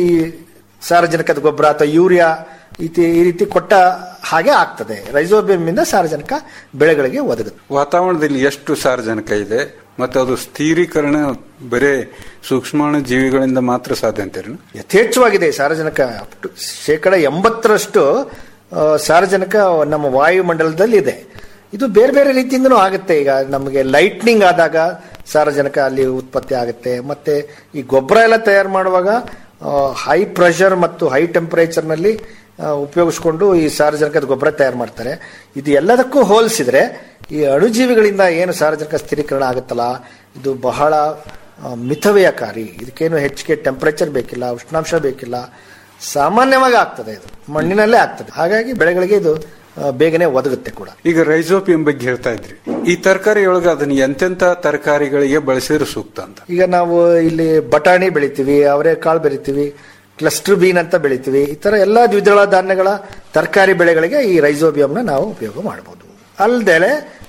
ಸಾರಜನಕದ ಗೊಬ್ಬರ ಅಥವಾ ಯೂರಿಯಾ ಇತಿ ಈ ರೀತಿ ಕೊಟ್ಟ ಹಾಗೆ ಆಗ್ತದೆ ರೈಸೋಬಿಯಂ ಇಂದ ಸಾರಜನಕ ಬೆಳೆಗಳಿಗೆ ಒದಗುತ್ತೆ ವಾತಾವರಣದಲ್ಲಿ ಎಷ್ಟು ಸಾರಜನಕ ಇದೆ ಮತ್ತೆ ಅದು ಸ್ಥಿರೀಕರಣ ಬರೇ ಸೂಕ್ಷ್ಮಾಣು ಜೀವಿಗಳಿಂದ ಮಾತ್ರ ಸಾಧ್ಯ ಅಂತೀರಿ ಯಥೇಚ್ಛವಾಗಿದೆ ಸಾರಜನಕ up to ಶೇಕಡ ಎಂಬತ್ತರಷ್ಟು ಆ, ಸಾರಜನಕ ನಮ್ಮ ವಾಯುಮಂಡಲದಲ್ಲಿ ಇದೆ ಇದು ಬೇರೆ ಬೇರೆ ರೀತಿಯಿಂದನೂ ಆಗುತ್ತೆ ಈಗ ನಮಗೆ ಲೈಟ್ನಿಂಗ್ ಆದಾಗ ಸಾರಜನಕ ಅಲ್ಲಿ ಉತ್ಪತ್ತಿ ಆಗುತ್ತೆ ಮತ್ತೆ ಈ ಗೊಬ್ಬರ ಎಲ್ಲ ತಯಾರು ಮಾಡುವಾಗ ಹೈ ಪ್ರೆಷರ್ ಮತ್ತು ಹೈ ಟೆಂಪರೇಚರ್ನಲ್ಲಿ ಉಪಯೋಗಿಸ್ಕೊಂಡು ಈ ಸಾರಜನಕದ ಗೊಬ್ಬರ ತಯಾರು ಮಾಡ್ತಾರೆ ಇದು ಎಲ್ಲದಕ್ಕೂ ಹೋಲಿಸಿದ್ರೆ ಈ ಅಣುಜೀವಿಗಳಿಂದ ಏನು ಸಾರಜನಕ ಸ್ಥಿರೀಕರಣ ಆಗುತ್ತಲ್ಲ ಇದು ಬಹಳ ಆ, ಮಿತವ್ಯಯಕಾರಿ ಇದಕ್ಕೇನು ಹೆಚ್ಚಿಗೆ ಟೆಂಪರೇಚರ್ ಬೇಕಿಲ್ಲ ಉಷ್ಣಾಂಶ ಬೇಕಿಲ್ಲ ಸಾಮಾನ್ಯವಾಗಿ ಆಗ್ತದೆ ಇದು ಮಣ್ಣಿನಲ್ಲೇ ಆಗ್ತದೆ ಹಾಗಾಗಿ ಬೆಳೆಗಳಿಗೆ ಇದು ಆ, ಬೇಗನೆ ಒದಗುತ್ತೆ ಕೂಡ ಈಗ ರೈಸೋಪಿಯಂ ಬಗ್ಗೆ ಹೇಳ್ತಾ ಇದ್ರಿ ಈ ತರಕಾರಿಯೊಳಗೆ ಅದನ್ನ ಎಂತೆಂತ ತರಕಾರಿಗಳಿಗೆ ಬಳಸಿದ್ರೆ ಸೂಕ್ತ ಅಂತ ಈಗ ನಾವು ಇಲ್ಲಿ ಬಟಾಣಿ ಬೆಳಿತೀವಿ ಅವರೆಕಾಳು ಬೆಳಿತೀವಿ ಕ್ಲಸ್ಟರ್ ಬೀನ್ ಅಂತ ಬೆಳಿತೀವಿ ಈ ತರ ಎಲ್ಲಾ ದ್ವಿದಳ ಧಾನ್ಯಗಳ ತರಕಾರಿ ಬೆಳೆಗಳಿಗೆ ಈ ರೈಸೋಬಿಯಂನ ನಾವು ಉಪಯೋಗ ಮಾಡಬಹುದು ಅಲ್ಲದೆ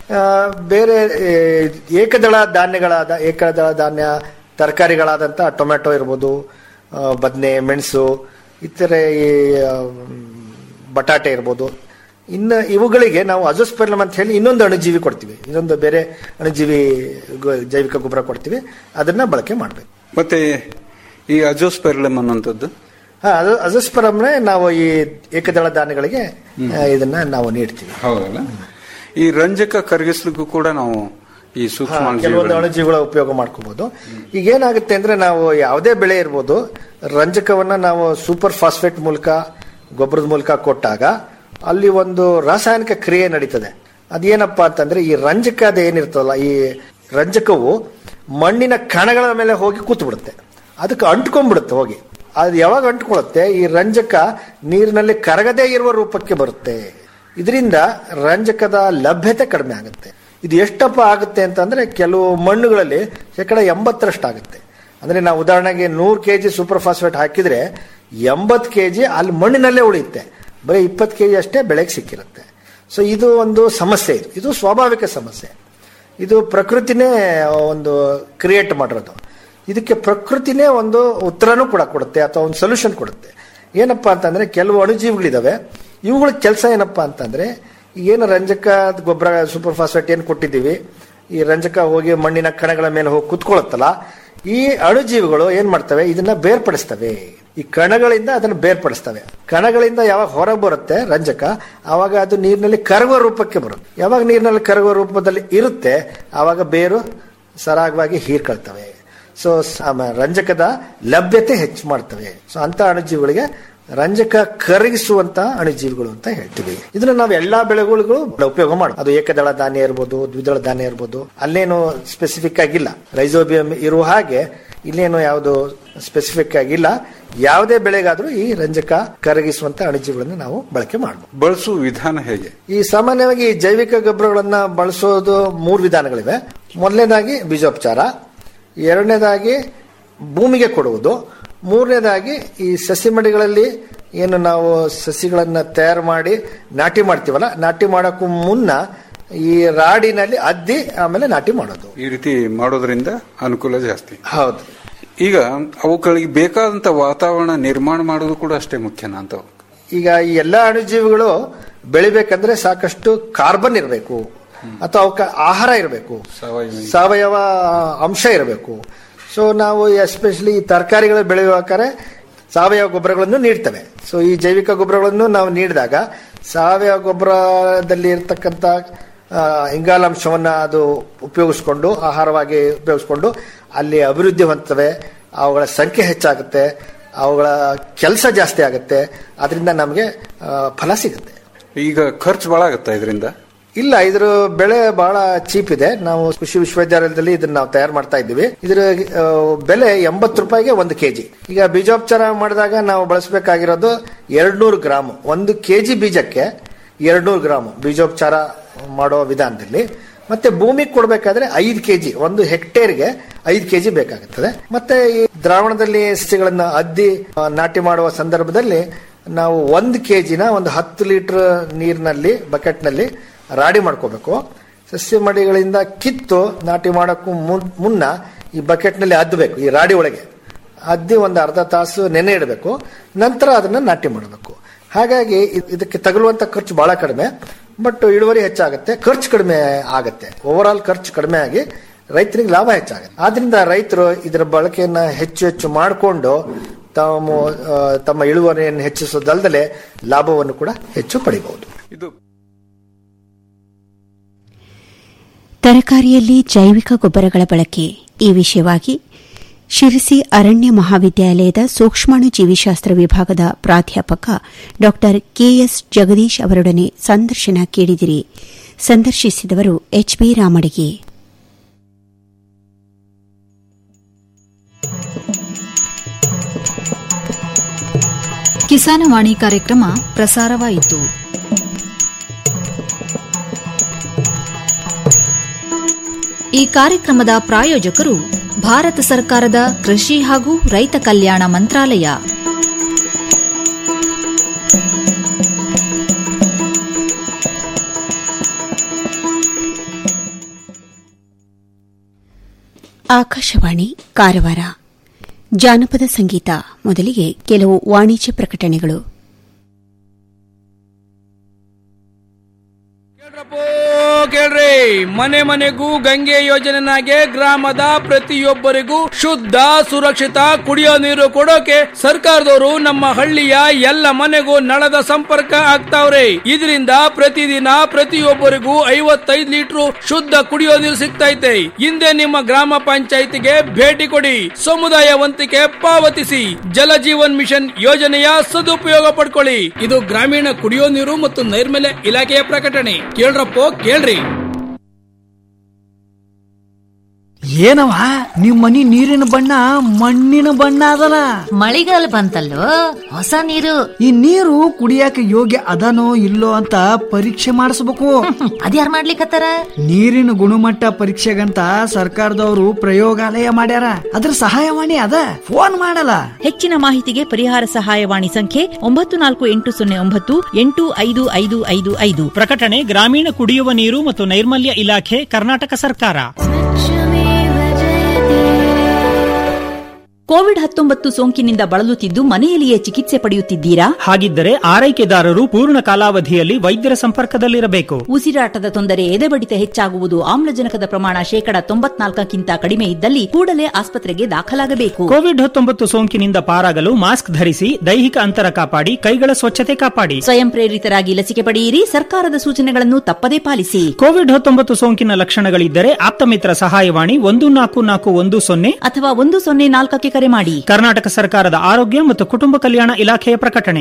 ಬೇರೆ ಏ, ಏಕದಳ ಧಾನ್ಯಗಳಾದ ಏಕದಳ ಧಾನ್ಯ ತರಕಾರಿಗಳಾದಂಥ ಟೊಮೆಟೊ ಇರ್ಬೋದು ಆ, ಬದನೆ ಮೆಣಸು ಇತರೆ ಈ ಆ, ಬಟಾಟೆ ಇರ್ಬೋದು ಇನ್ನು ಇವುಗಳಿಗೆ ನಾವು ಅಜೋಸ್ಪೆರ್ಲಮ್ ಅಂತ ಹೇಳಿ ಇನ್ನೊಂದು ಅಣುಜೀವಿ ಕೊಡ್ತೀವಿ ಇನ್ನೊಂದು ಬೇರೆ ಅಣುಜೀವಿ ಗೊ- ಜೈವಿಕ ಗೊಬ್ಬರ ಕೊಡ್ತೀವಿ ಅದನ್ನ ಬಳಕೆ ಮಾಡಬೇಕು ಮತ್ತೆ ಈ ಅಜೋಸ್ಪೆರ್ಲಮ್ ಅನ್ನುವಂಥದ್ದು ಹಾ ಅದು ಅಜೋಸ್ಪರಮ್ನೇ ನಾವು ಈ ಏಕದಳ ಧಾನ್ಯಗಳಿಗೆ ಆ, ಇದನ್ನ ನಾವು ನೀಡ್ತೀವಿ ಹೌದಲ್ಲ ಈ ರಂಜಕ ಕರಗಿಸ್ಲಿಕ್ಕೂ ಕೂಡ ನಾವು ಈ ಹಾ, ಸೂಕ್ಷ್ಮ ಕೆಲವೊಂದು ಅಣುಜೀವಿಗಳ ಉಪಯೋಗ ಮಾಡ್ಕೋಬಹುದು ಈಗ ಏನಾಗುತ್ತೆ ಅಂದ್ರೆ ನಾವು ಯಾವುದೇ ಬೆಳೆ ಇರ್ಬೋದು ರಂಜಕವನ್ನ ನಾವು ಸೂಪರ್ ಫಾಸ್ಫೇಟ್ ಮೂಲಕ ಗೊಬ್ಬರದ ಮೂಲಕ ಕೊಟ್ಟಾಗ ಅಲ್ಲಿ ಒಂದು ರಾಸಾಯನಿಕ ಕ್ರಿಯೆ ನಡೀತದೆ ಅದೇನಪ್ಪಾ ಅಂತಂದ್ರೆ ಈ ರಂಜಕ ಅದು ಏನಿರ್ತದಲ್ಲ ಈ ರಂಜಕವು ಮಣ್ಣಿನ ಕಣಗಳ ಮೇಲೆ ಹೋಗಿ ಕೂತ್ ಬಿಡುತ್ತೆ ಅದಕ್ಕೆ ಅಂಟ್ಕೊಂಡ್ಬಿಡುತ್ತೆ ಹೋಗಿ ಅದು ಯಾವಾಗ ಅಂಟ್ಕೊಳ್ಳುತ್ತೆ ಈ ರಂಜಕ ನೀರಿನಲ್ಲಿ ಕರಗದೇ ಇರುವ ರೂಪಕ್ಕೆ ಬರುತ್ತೆ ಇದರಿಂದ ರಂಜಕದ ಲಭ್ಯತೆ ಕಡಿಮೆ ಆಗುತ್ತೆ ಇದು ಎಷ್ಟಪ್ಪ ಆಗುತ್ತೆ ಅಂತಂದ್ರೆ ಕೆಲವು ಮಣ್ಣುಗಳಲ್ಲಿ ಶೇಕಡ ಎಂಬತ್ತರಷ್ಟು ಆಗುತ್ತೆ ಅಂದ್ರೆ ನಾವು ಉದಾಹರಣೆಗೆ ನೂರು ಕೆ ಜಿ ಸೂಪರ್ ಫಾಸ್ಫೇಟ್ ಹಾಕಿದ್ರೆ ಎಂಬತ್ತು ಕೆ ಜಿ ಅಲ್ಲಿ ಮಣ್ಣಿನಲ್ಲೇ ಉಳಿಯುತ್ತೆ ಬರೀ ಇಪ್ಪತ್ತು ಕೆ ಜಿ ಅಷ್ಟೇ ಬೆಳೆಗೆ ಸಿಕ್ಕಿರುತ್ತೆ ಸೊ ಇದು ಒಂದು ಸಮಸ್ಯೆ ಇದು ಇದು ಸ್ವಾಭಾವಿಕ ಸಮಸ್ಯೆ ಇದು ಪ್ರಕೃತಿನೇ ಒಂದು ಕ್ರಿಯೇಟ್ ಮಾಡಿರೋದು ಇದಕ್ಕೆ ಪ್ರಕೃತಿನೇ ಒಂದು ಉತ್ತರನೂ ಕೂಡ ಕೊಡುತ್ತೆ ಅಥವಾ ಒಂದು ಸೊಲ್ಯೂಷನ್ ಕೊಡುತ್ತೆ ಏನಪ್ಪಾ ಅಂತಂದ್ರೆ ಕೆಲವು ಅಣುಜೀವಿಗಳಿದಾವೆ ಇವುಗಳ ಕೆಲಸ ಏನಪ್ಪಾ ಅಂತಂದ್ರೆ ಏನು ರಂಜಕ ಗೊಬ್ಬರ ಸೂಪರ್ ಫಾಸ್ಫೇಟ್ ಏನು ಕೊಟ್ಟಿದ್ದೀವಿ ಈ ರಂಜಕ ಹೋಗಿ ಮಣ್ಣಿನ ಕಣಗಳ ಮೇಲೆ ಹೋಗಿ ಕುತ್ಕೊಳ್ಳುತ್ತಲ್ಲ ಈ ಅಣುಜೀವಿಗಳು ಏನ್ ಮಾಡ್ತವೆ ಇದನ್ನ ಬೇರ್ಪಡಿಸ್ತವೆ ಈ ಕಣಗಳಿಂದ ಅದನ್ನು ಬೇರ್ಪಡಿಸ್ತವೆ ಕಣಗಳಿಂದ ಯಾವಾಗ ಹೊರಗೆ ಬರುತ್ತೆ ರಂಜಕ ಆವಾಗ ಅದು ನೀರಿನಲ್ಲಿ ಕರಗುವ ರೂಪಕ್ಕೆ ಬರುತ್ತೆ ಯಾವಾಗ ನೀರಿನಲ್ಲಿ ಕರಗುವ ರೂಪದಲ್ಲಿ ಇರುತ್ತೆ ಆವಾಗ ಬೇರು ಸರಾಗವಾಗಿ ಹೀರ್ಕೊಳ್ತವೆ ಸೊ ರಂಜಕದ ಲಭ್ಯತೆ ಹೆಚ್ಚು ಮಾಡ್ತವೆ ಸೊ ಅಂತ ಅಣುಜೀವಿಗಳಿಗೆ ರಂಜಕ ಕರಗಿಸುವಂತ ಅಣುಜೀವಿಗಳು ಅಂತ ಹೇಳ್ತೀವಿ ಇದನ್ನ ನಾವು ಎಲ್ಲಾ ಬೆಳೆಗಳಿಗೂ ಉಪಯೋಗ ಮಾಡೋದು ಅದು ಏಕದಳ ಧಾನ್ಯ ಇರ್ಬೋದು ದ್ವಿದಳ ಧಾನ್ಯ ಇರ್ಬೋದು ಅಲ್ಲೇನು ಸ್ಪೆಸಿಫಿಕ್ ಆಗಿಲ್ಲ ರೈಸೋಬಿಯಂ ಇರುವ ಹಾಗೆ ಇಲ್ಲೇನು ಯಾವುದು ಸ್ಪೆಸಿಫಿಕ್ ಆಗಿಲ್ಲ ಯಾವುದೇ ಬೆಳೆಗಾದ್ರೂ ಈ ರಂಜಕ ಕರಗಿಸುವಂತ ಅಣುಜೀವಿಗಳನ್ನು ನಾವು ಬಳಕೆ ಮಾಡಬಹುದು ಬಳಸುವ ವಿಧಾನ ಹೇಗೆ ಈ ಸಾಮಾನ್ಯವಾಗಿ ಈ ಜೈವಿಕ ಗೊಬ್ಬರಗಳನ್ನ ಬಳಸೋದು ಮೂರು ವಿಧಾನಗಳಿವೆ ಮೊದಲನೇದಾಗಿ ಬೀಜೋಪಚಾರ ಎರಡನೇದಾಗಿ ಭೂಮಿಗೆ ಕೊಡುವುದು ಮೂರನೇದಾಗಿ ಈ ಸಸಿ ಮಡಿಗಳಲ್ಲಿ ಏನು ನಾವು ಸಸಿಗಳನ್ನ ತಯಾರು ಮಾಡಿ ನಾಟಿ ಮಾಡ್ತೀವಲ್ಲ ನಾಟಿ ಮಾಡೋಕ್ಕೂ ಮುನ್ನ ಈ ರಾಡಿನಲ್ಲಿ ಅದ್ದಿ ಆಮೇಲೆ ನಾಟಿ ಮಾಡೋದು ಈ ರೀತಿ ಮಾಡೋದ್ರಿಂದ ಅನುಕೂಲ ಜಾಸ್ತಿ ಹೌದು ಈಗ ಅವುಗಳಿಗೆ ಬೇಕಾದಂತ ವಾತಾವರಣ ನಿರ್ಮಾಣ ಮಾಡೋದು ಕೂಡ ಅಷ್ಟೇ ಮುಖ್ಯನಾ ಅಂತ ಈಗ ಈ ಎಲ್ಲಾ ಅಣುಜೀವಿಗಳು ಬೆಳಿಬೇಕಂದ್ರೆ ಸಾಕಷ್ಟು ಕಾರ್ಬನ್ ಇರಬೇಕು ಅಥವಾ ಅವಕ್ಕೆ ಆಹಾರ ಇರಬೇಕು ಸಾವಯವ ಅಂಶ ಇರಬೇಕು ಸೊ ನಾವು ಎಸ್ಪೆಷಲಿ ತರಕಾರಿಗಳು ಬೆಳೆಯುವಾದ್ರೆ ಸಾವಯವ ಗೊಬ್ಬರಗಳನ್ನು ನೀಡ್ತವೆ ಸೊ ಈ ಜೈವಿಕ ಗೊಬ್ಬರಗಳನ್ನು ನಾವು ನೀಡಿದಾಗ ಸಾವಯವ ಗೊಬ್ಬರದಲ್ಲಿ ಇರತಕ್ಕಂಥ ಆ, ಇಂಗಾಲಾಂಶವನ್ನ ಅದು ಉಪಯೋಗಿಸ್ಕೊಂಡು ಆಹಾರವಾಗಿ ಉಪಯೋಗಿಸ್ಕೊಂಡು ಅಲ್ಲಿ ಅಭಿವೃದ್ಧಿ ಹೊಂದ್ತವೆ ಅವುಗಳ ಸಂಖ್ಯೆ ಹೆಚ್ಚಾಗುತ್ತೆ ಅವುಗಳ ಕೆಲಸ ಜಾಸ್ತಿ ಆಗುತ್ತೆ ಅದರಿಂದ ನಮಗೆ ಆ, ಫಲ ಸಿಗುತ್ತೆ ಈಗ ಖರ್ಚು ಬಹಳ ಆಗುತ್ತಾ ಇದರಿಂದ ಇಲ್ಲ ಇದ್ರ ಬೆಳೆ ಬಹಳ ಚೀಪ್ ಇದೆ ನಾವು ಕೃಷಿ ವಿಶ್ವವಿದ್ಯಾಲಯದಲ್ಲಿ ಇದನ್ನ ನಾವು ತಯಾರು ಮಾಡ್ತಾ ಇದ್ದೀವಿ ಇದ್ರ ಆ, ಬೆಲೆ ಎಂಬತ್ತು ರೂಪಾಯಿಗೆ ಒಂದು ಕೆಜಿ ಈಗ ಬೀಜೋಪಚಾರ ಮಾಡಿದಾಗ ನಾವು ಬಳಸಬೇಕಾಗಿರೋದು ಎರಡ್ನೂರು ಗ್ರಾಮ್ ಒಂದು ಕೆಜಿ ಬೀಜಕ್ಕೆ ಎರಡ್ನೂರು ಗ್ರಾಮ್ ಬೀಜೋಪಚಾರ ಮಾಡೋ ವಿಧಾನದಲ್ಲಿ ಮತ್ತೆ ಭೂಮಿಗೆ ಕೊಡಬೇಕಾದ್ರೆ ಐದು ಕೆಜಿ ಒಂದು ಹೆಕ್ಟೇರ್ಗೆ ಐದು ಕೆಜಿ ಬೇಕಾಗುತ್ತದೆ ಮತ್ತೆ ಈ ದ್ರಾವಣದಲ್ಲಿ ಸಸಿಗಳನ್ನ ಅದ್ದಿ ಆ, ನಾಟಿ ಮಾಡುವ ಸಂದರ್ಭದಲ್ಲಿ ನಾವು ಒಂದು ಕೆಜಿನ ಒಂದು ಹತ್ತು ಲೀಟರ್ ನೀರಿನಲ್ಲಿ ಬಕೆಟ್ನಲ್ಲಿ ರಾಡಿ ಮಾಡ್ಕೋಬೇಕು ಸಸ್ಯ ಮಡಿಗಳಿಂದ ಕಿತ್ತು ನಾಟಿ ಮಾಡೋಕ್ಕೂ ಮುನ್- ಮುನ್ನ ಈ ಬಕೆಟ್ನಲ್ಲಿ ಅದ್ದಬೇಕು ಈ ರಾಡಿ ಒಳಗೆ ಅದ್ದಿ ಒಂದು ಅರ್ಧ ತಾಸು ನೆನೆ ಇಡಬೇಕು ನಂತರ ಅದನ್ನ ನಾಟಿ ಮಾಡಬೇಕು ಹಾಗಾಗಿ ಇದ್- ಇದಕ್ಕೆ ತಗುಲುವಂತ ಖರ್ಚು ಬಹಳ ಕಡಿಮೆ ಬಟ್ ಇಳುವರಿ ಹೆಚ್ಚಾಗುತ್ತೆ ಖರ್ಚು ಕಡಿಮೆ ಆಗುತ್ತೆ ಓವರ್ ಆಲ್ ಖರ್ಚು ಕಡಿಮೆ ಆಗಿ ರೈತರಿಗೆ ಲಾಭ ಹೆಚ್ಚಾಗುತ್ತೆ ಆದ್ರಿಂದ ರೈತರು ಇದರ ಬಳಕೆಯನ್ನ ಹೆಚ್ಚು ಹೆಚ್ಚು ಮಾಡಿಕೊಂಡು ತಾವು ಆ, ತಮ್ಮ ಇಳುವರಿಯನ್ನು ಹೆಚ್ಚಿಸೋದಲ್ಲದೆ ಲಾಭವನ್ನು ಕೂಡ ಹೆಚ್ಚು ಪಡಿಬಹುದು ಇದು ತರಕಾರಿಯಲ್ಲಿ ಜೈವಿಕ ಗೊಬ್ಬರಗಳ ಬಳಕೆ ಈ ವಿಷಯವಾಗಿ ಶಿರಸಿ ಅರಣ್ಯ ಮಹಾವಿದ್ಯಾಲಯದ ಸೂಕ್ಷ್ಮಾಣು ಜೀವಿಶಾಸ್ತ್ರ ವಿಭಾಗದ ಪ್ರಾಧ್ಯಾಪಕ ಡಾ ಕೆಎಸ್ ಜಗದೀಶ್ ಅವರೊಡನೆ ಸಂದರ್ಶನ ಕೇಳಿದಿರಿ ಸಂದರ್ಶಿಸಿದವರು ಎಚ್ಬಿ ರಾಮಡಿಗೆ ಕಿಸಾನವಾಣಿ ಕಾರ್ಯಕ್ರಮ ಪ್ರಸಾರವಾಯಿತು ಈ ಕಾರ್ಯಕ್ರಮದ ಪ್ರಾಯೋಜಕರು ಭಾರತ ಸರ್ಕಾರದ ಕೃಷಿ ಹಾಗೂ ರೈತ ಕಲ್ಯಾಣ ಮಂತ್ರಾಲಯ ಆಕಾಶವಾಣಿ ಕಾರವಾರ ಜಾನಪದ ಸಂಗೀತ ಮೊದಲಿಗೆ ಕೆಲವು ವಾಣಿಜ್ಯ ಪ್ರಕಟಣೆಗಳು ಕೇಳ್ರಿ ಮನೆ ಮನೆಗೂ ಗಂಗೆ ಯೋಜನೆನಾಗೆ ಗ್ರಾಮದ ಪ್ರತಿಯೊಬ್ಬರಿಗೂ ಶುದ್ಧ ಸುರಕ್ಷಿತ ಕುಡಿಯೋ ನೀರು ಕೊಡೋಕೆ ಸರ್ಕಾರದವರು ನಮ್ಮ ಹಳ್ಳಿಯ ಎಲ್ಲ ಮನೆಗೂ ನಳದ ಸಂಪರ್ಕ ಆಗ್ತಾವ್ರೆ ಇದರಿಂದ ಪ್ರತಿದಿನ ಪ್ರತಿಯೊಬ್ಬರಿಗೂ ಐವತ್ತೈದು ಲೀಟರ್ ಶುದ್ಧ ಕುಡಿಯೋ ನೀರು ಸಿಗ್ತೈತೆ ಹಿಂದೆ ನಿಮ್ಮ ಗ್ರಾಮ ಪಂಚಾಯಿತಿಗೆ ಭೇಟಿ ಕೊಡಿ ಸಮುದಾಯ ವಂತಿಕೆ ಪಾವತಿಸಿ ಜಲ ಜೀವನ್ ಮಿಷನ್ ಯೋಜನೆಯ ಸದುಪಯೋಗ ಪಡ್ಕೊಳ್ಳಿ ಇದು ಗ್ರಾಮೀಣ ಕುಡಿಯೋ ನೀರು ಮತ್ತು ನೈರ್ಮಲ್ಯ ಇಲಾಖೆಯ ಪ್ರಕಟಣೆ ಕೇಳ್ರಪ್ಪೋ ಕೇಳ್ರಿ ಏನವ ನಿಮ್ ಮನಿ ನೀರಿನ ಬಣ್ಣ ಮಣ್ಣಿನ ಬಣ್ಣ ಅದಲ್ಲ ಮಳಿಗಾಲ ಬಂತಲ್ಲೋ ಹೊಸ ನೀರು ಈ ನೀರು ಕುಡಿಯಾಕ ಯೋಗ್ಯ ಅದನೋ ಇಲ್ಲೋ ಅಂತ ಪರೀಕ್ಷೆ ಮಾಡಿಸ್ಬೇಕು ಅದ್ಯಾರ್ ಮಾಡ್ಲಿಕ್ಕತ್ತಾರ ನೀರಿನ ಗುಣಮಟ್ಟ ಪರೀಕ್ಷೆಗಂತ ಸರ್ಕಾರದವರು ಪ್ರಯೋಗಾಲಯ ಮಾಡ್ಯಾರ ಅದ್ರ ಸಹಾಯವಾಣಿ ಅದ ಫೋನ್ ಮಾಡಲ್ಲ ಹೆಚ್ಚಿನ ಮಾಹಿತಿಗೆ ಪರಿಹಾರ ಸಹಾಯವಾಣಿ ಸಂಖ್ಯೆ ಒಂಬತ್ತು ನಾಲ್ಕು ಎಂಟು ಸೊನ್ನೆ ಒಂಬತ್ತು ಎಂಟು ಐದು ಐದು ಐದು ಐದು ಪ್ರಕಟಣೆ ಗ್ರಾಮೀಣ ಕುಡಿಯುವ ನೀರು ಮತ್ತು ನೈರ್ಮಲ್ಯ ಇಲಾಖೆ ಕರ್ನಾಟಕ ಸರ್ಕಾರ ಕೋವಿಡ್ ಹತ್ತೊಂಬತ್ತು ಸೋಂಕಿನಿಂದ ಬಳಲುತ್ತಿದ್ದು ಮನೆಯಲ್ಲಿಯೇ ಚಿಕಿತ್ಸೆ ಪಡೆಯುತ್ತಿದ್ದೀರಾ ಹಾಗಿದ್ದರೆ ಆರೈಕೆದಾರರು ಪೂರ್ಣ ಕಾಲಾವಧಿಯಲ್ಲಿ ವೈದ್ಯರ ಸಂಪರ್ಕದಲ್ಲಿರಬೇಕು ಉಸಿರಾಟದ ತೊಂದರೆ ಎದೆಬಡಿತ ಹೆಚ್ಚಾಗುವುದು ಆಮ್ಲಜನಕದ ಪ್ರಮಾಣ ಶೇಕಡ ತೊಂಬತ್ನಾಲ್ಕಕ್ಕಿಂತ ಕಡಿಮೆ ಇದ್ದಲ್ಲಿ ಕೂಡಲೇ ಆಸ್ಪತ್ರೆಗೆ ದಾಖಲಾಗಬೇಕು ಕೋವಿಡ್ ಹತ್ತೊಂಬತ್ತು ಸೋಂಕಿನಿಂದ ಪಾರಾಗಲು ಮಾಸ್ಕ್ ಧರಿಸಿ ದೈಹಿಕ ಅಂತರ ಕಾಪಾಡಿ ಕೈಗಳ ಸ್ವಚ್ಛತೆ ಕಾಪಾಡಿ ಸ್ವಯಂ ಪ್ರೇರಿತರಾಗಿ ಲಸಿಕೆ ಪಡೆಯಿರಿ ಸರ್ಕಾರದ ಸೂಚನೆಗಳನ್ನು ತಪ್ಪದೇ ಪಾಲಿಸಿ ಕೋವಿಡ್ ಹತ್ತೊಂಬತ್ತು ಸೋಂಕಿನ ಲಕ್ಷಣಗಳಿದ್ದರೆ ಆಪ್ತಮಿತ್ರ ಸಹಾಯವಾಣಿ ಒಂದು ನಾಲ್ಕು ನಾಲ್ಕು ಒಂದು ಸೊನ್ನೆ ಅಥವಾ ಒಂದು ಸೊನ್ನೆ ನಾಲ್ಕಕ್ಕೆ ಕರೆ ಮಾಡಿ ಕರ್ನಾಟಕ ಸರ್ಕಾರದ ಆರೋಗ್ಯ ಮತ್ತು ಕುಟುಂಬ ಕಲ್ಯಾಣ ಇಲಾಖೆಯ ಪ್ರಕಟಣೆ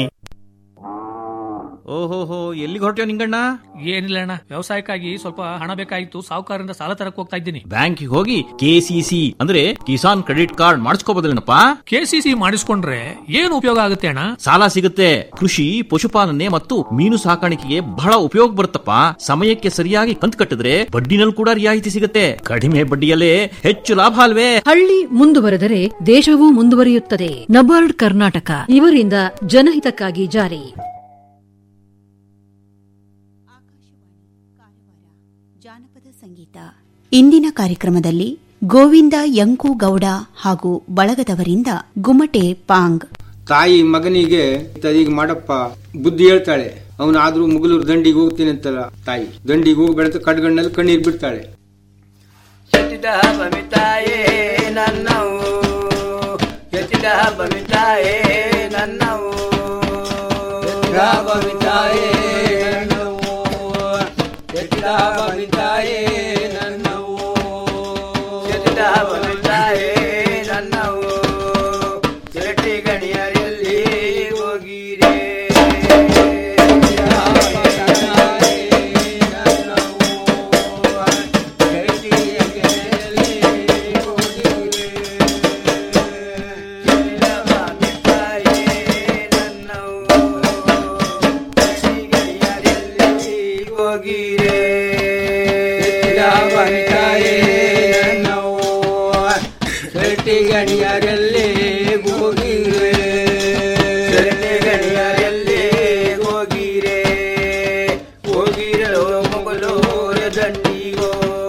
ಓಹೋಹೋ ಎಲ್ಲಿಗೆ ಹೊರಟ್ಯೋ ನಿಂಗಣ್ಣ ಏನಿಲ್ಲ ಅಣ್ಣ ವ್ಯವಸಾಯಕ್ಕಾಗಿ ಸ್ವಲ್ಪ ಹಣ ಬೇಕಾಗಿತ್ತು ಸಾಹುಕಾರರಿಂದ ಸಾಲ ತರಕ್ ಹೋಗ್ತಾ ಇದ್ದೀನಿ ಬ್ಯಾಂಕಿಗೆ ಹೋಗಿ ಕೆಸಿಸಿ ಅಂದ್ರೆ ಕಿಸಾನ್ ಕ್ರೆಡಿಟ್ ಕಾರ್ಡ್ ಮಾಡಿಸ್ಕೋಬೋದಲ್ಲೇನಪ್ಪ ಕೆಸಿಸಿ ಮಾಡಿಸ್ಕೊಂಡ್ರೆ ಏನು ಉಪಯೋಗ ಆಗುತ್ತೆ ಅಣ್ಣ ಸಾಲ ಸಿಗುತ್ತೆ ಕೃಷಿ ಪಶುಪಾಲನೆ ಮತ್ತು ಮೀನು ಸಾಕಾಣಿಕೆಗೆ ಬಹಳ ಉಪಯೋಗ ಬರುತ್ತಪ್ಪ ಸಮಯಕ್ಕೆ ಸರಿಯಾಗಿ ಕಂತು ಕಟ್ಟಿದ್ರೆ ಬಡ್ಡಿನಲ್ಲಿ ಕೂಡ ರಿಯಾಯಿತಿ ಸಿಗುತ್ತೆ ಕಡಿಮೆ ಬಡ್ಡಿಯಲ್ಲೇ ಹೆಚ್ಚು ಲಾಭ ಅಲ್ವೇ ಹಳ್ಳಿ ಮುಂದುವರೆದರೆ ದೇಶವೂ ಮುಂದುವರಿಯುತ್ತದೆ ನಬಾರ್ಡ್ ಕರ್ನಾಟಕ ಇವರಿಂದ ಜನಹಿತಕ್ಕಾಗಿ ಜಾರಿ ಜಾನಪದ ಸಂಗೀತ ಇಂದಿನ ಕಾರ್ಯಕ್ರಮದಲ್ಲಿ ಗೋವಿಂದ ಯಂಕು ಗೌಡ ಹಾಗೂ ಬಳಗದವರಿಂದ ಗುಮಟೆ ಪಾಂಗ್ ತಾಯಿ ಮಗನಿಗೆ ಈಗ ಮಾಡಪ್ಪ ಬುದ್ಧಿ ಹೇಳ್ತಾಳೆ ಅವನಾದ್ರೂ ಮುಗಲೂರು ದಂಡಿಗೆ ಹೋಗ್ತೀನಿ ಅಂತಲ್ಲ ತಾಯಿ ದಂಡಿಗೆ ಹೋಗ್ಬೇಡ ಅಂತ ಕಡ್ಗಣ್ಣಲ್ಲಿ ಕಣ್ಣೀರ್ ಬಿಡ್ತಾಳೆ ಎತ್ತಿದ ಬಮಿತಾಯೇ ನನ್ನವು ಎತ್ತಿದ ಬಮಿತಾಯೇ ನನ್ನವು ಎತ್ತಿದ ಬಮಿತಾಯೇ ನನ್ನವು ಎತ್ತಿದ ಬಮಿತಾಯೇ ನನ್ನವು ಎತ್ತಿದ ಬಮಿತಾಯೇ ನನ್ನವು ಚೆಟ್ಟಿ ಗಣಿಯರಲ್ಲಿ ಹೋಗಿರೆ ಹೋಗಿರೆ ಗಣಿಯರಲ್ಲಿ ಹೋಗಿರೆ ಗಣಿಯರಲ್ಲಿ ಹೋಗಿರೆ ಹೋಗಿರಲು ಮೊಗಲೂರ ದಂಡಿಗೋ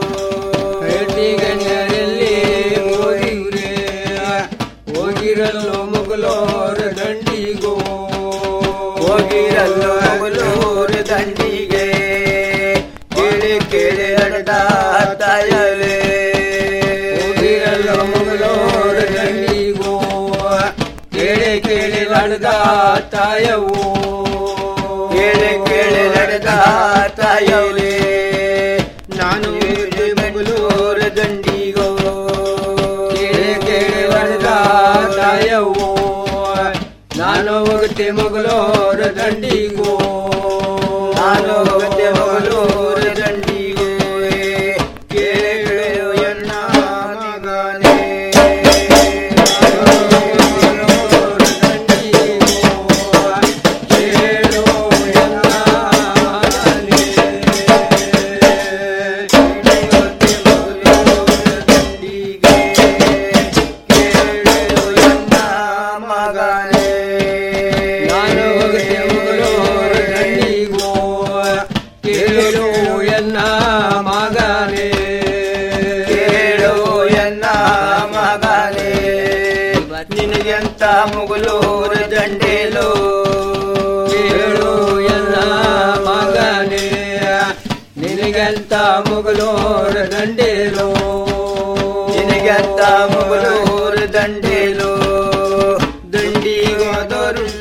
ಗಣಿಯರಲ್ಲಿ ಹೋಗಿರೆ ಹೋಗಿರಲು ಮೊಗಲೂರ ದಂಡಿಗೋ ಹೋಗಿರಲು ಮೊಗಲೂರ ದಂಡಿಗೆ ಕೇಳಿ ಕೇಳಿ ನಡೆದ ತಾಯಲೇ ಹೋಗಿರಲು ಮೊಗಲೂರ ದಂಡಿಗೋ ಕೇಳಿ ಕೇಳಿ ನಡೆದ ತಾಯವು ಕೇಳಿ ಕೇಳಿ ನಡೆದ ತಾಯವೇ ನಾನು ಹೋಗುತ್ತೆ ಮಗಳೋರ ದಂಡಿಗೂ ನಾನು ಹೋಗುತ್ತೆ ಮಗಳೋರ ದಂಡಿಗೂ ಕೇಳು ಎನ್ನ ಮಗನೇ ನಾನು ಹೋಗುತ್ತೆ ಮಗಳೋರ ದಂಡಿಗೂ ಕೇಳು ಎನ್ನ ಮಗನೇ ಕೇಳು ಎನ್ನ ಮಗನೇ ನಿನಗೆಂತ ಮುಗುಲೂರ ದಂಡೇಲು ಕೇಳು ಎನ್ನ ಮಗನೇ ನಿನಗೆಂತ ಮುಗುಲೂರ ದಂಡೇಲು ನಿನಗೆಂತ ಮುಗುಲೂರ ದಂಡೇಲು ದಂಡಿಗೋದೋರಿಲ್ಲ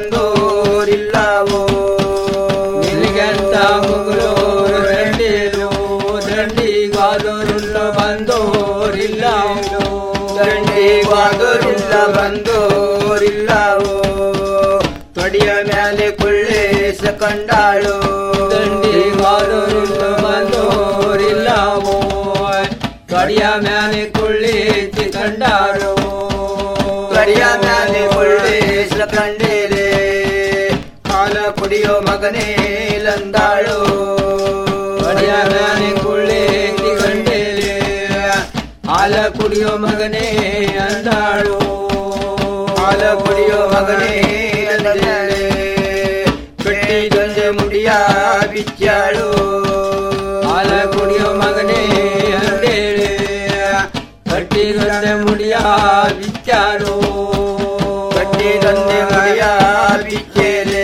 ಬಂದೋರಿಲ್ಲವೋ ನಿನಗೆಂತ ಮುಗುಲೂರ ದಂಡೇಲು ದಂಡಿಗಾದೋರಿಲ್ಲ ಬಂದೋರಿಲ್ಲವೋ ದಂಡಿಗಾದೋರಿಲ್ಲ ಬಂದೋರಿಲ್ಲವೋ ತೊಡಿಯ ಮ್ಯಾಲೆ ಕೊಳ್ಳೇಸ ಕಂಡಾಳು ದಂಡಿಗಾದೋರಿಲ್ಲ ಬಂದೋರಿಲ್ಲವೋ ತೊಡಿಯ ಮ್ಯಾಲೆ ಕೊಳ್ಳೇಸಿ ಕಂಡಾಳು ತೊಡಿಯ ಮ್ಯಾಲೆ ಕೊಳ್ಳೇಸ ಕಂಡೇರೆ ಹಾಲ ಕುಡಿಯೋ ಮಗನೇ ಲಂದಾಳು ತೊಡಿಯ ಮ್ಯಾಲೆ ಕೊಳ್ಳೇಸಿ ಕಂಡೇರೆ ಹಾಲ ಕುಡಿಯೋ ಮಗನೇ ಅಂದಾಳು ಹಾಲ ಕುಡಿಯೋ ಮಗನೇ ಅಂದಾಳೆ ಕಟ್ಟಿ ಗಂಜೆ ಮುಡಿಯ ಬಿಚ್ಚಾಳು ಹಾಲ ಕುಡಿಯೋ ಮಗನೇ ಅಂದೇಳೆ ಕಟ್ಟಿ ಗಂಜೆ ಮುಡಿಯ ಬಿಚ್ಚಾಳು ಕಟ್ಟಿ ಗಂಜೆ ಮುಡಿಯ ಬಿಚ್ಚೇಲೆ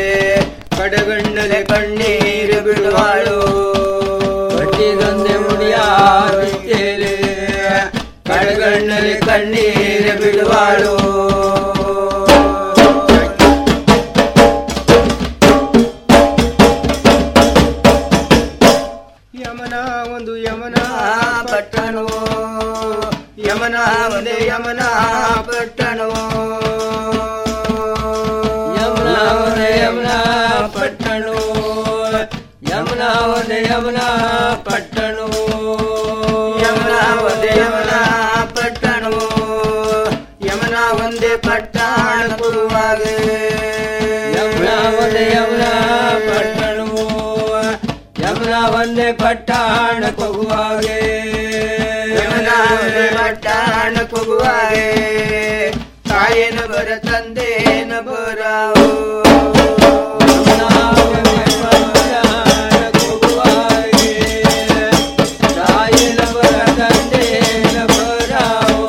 ಕಡಗಣ್ಣಲೆ ಕಣ್ಣೀರು ಬಿಡುವಾಳು ಕಟ್ಟಿ ಗಂಜೆ ಮುಡಿಯ ಬಿಚ್ಚೇಲೆ ಕಡಗಣ್ಣಲೆ ಕಣ್ಣೀರು ಬಿಡುವಾಳು ಯಮನ ಒಂದು ಯಮನ ಪಟ್ಟಣವೋ ಯಮನ ಒಂದೇ ಯಮನ ಪಟ್ಟಣವೋ ಯಮನ ಒಂದೇ ಯಮನ ಪಟ್ಟಣವೋ ಯಮನ ಒಂದೇ ಯಮನ ಪಟ್ಟಣವೋ ಯಮನ ಒಂದೇ ಯಮನ ಪಟ್ಟಣವೋ ಯಮನ ಒಂದೇ ಪಟ್ಟಣ ಕೊಡುವಾಗೆ ಯಮನ ಒಂದೇ ಯಮನ ಪಟ್ಟಣವೋ ಯಮನ ಒಂದೇ ಪಟ್ಟಣ ಕೊಗುವಾಗೆ ಯಮನ ಒಂದೇ ಪಟ್ಟಣ ಕೊಗುವಾಗೆ ತಾಯೇನ ಬರ ತಂದೇನ ಬರಾವು ತಾಯಿನ ಬರ ತಂದೇನ ಬರಾವು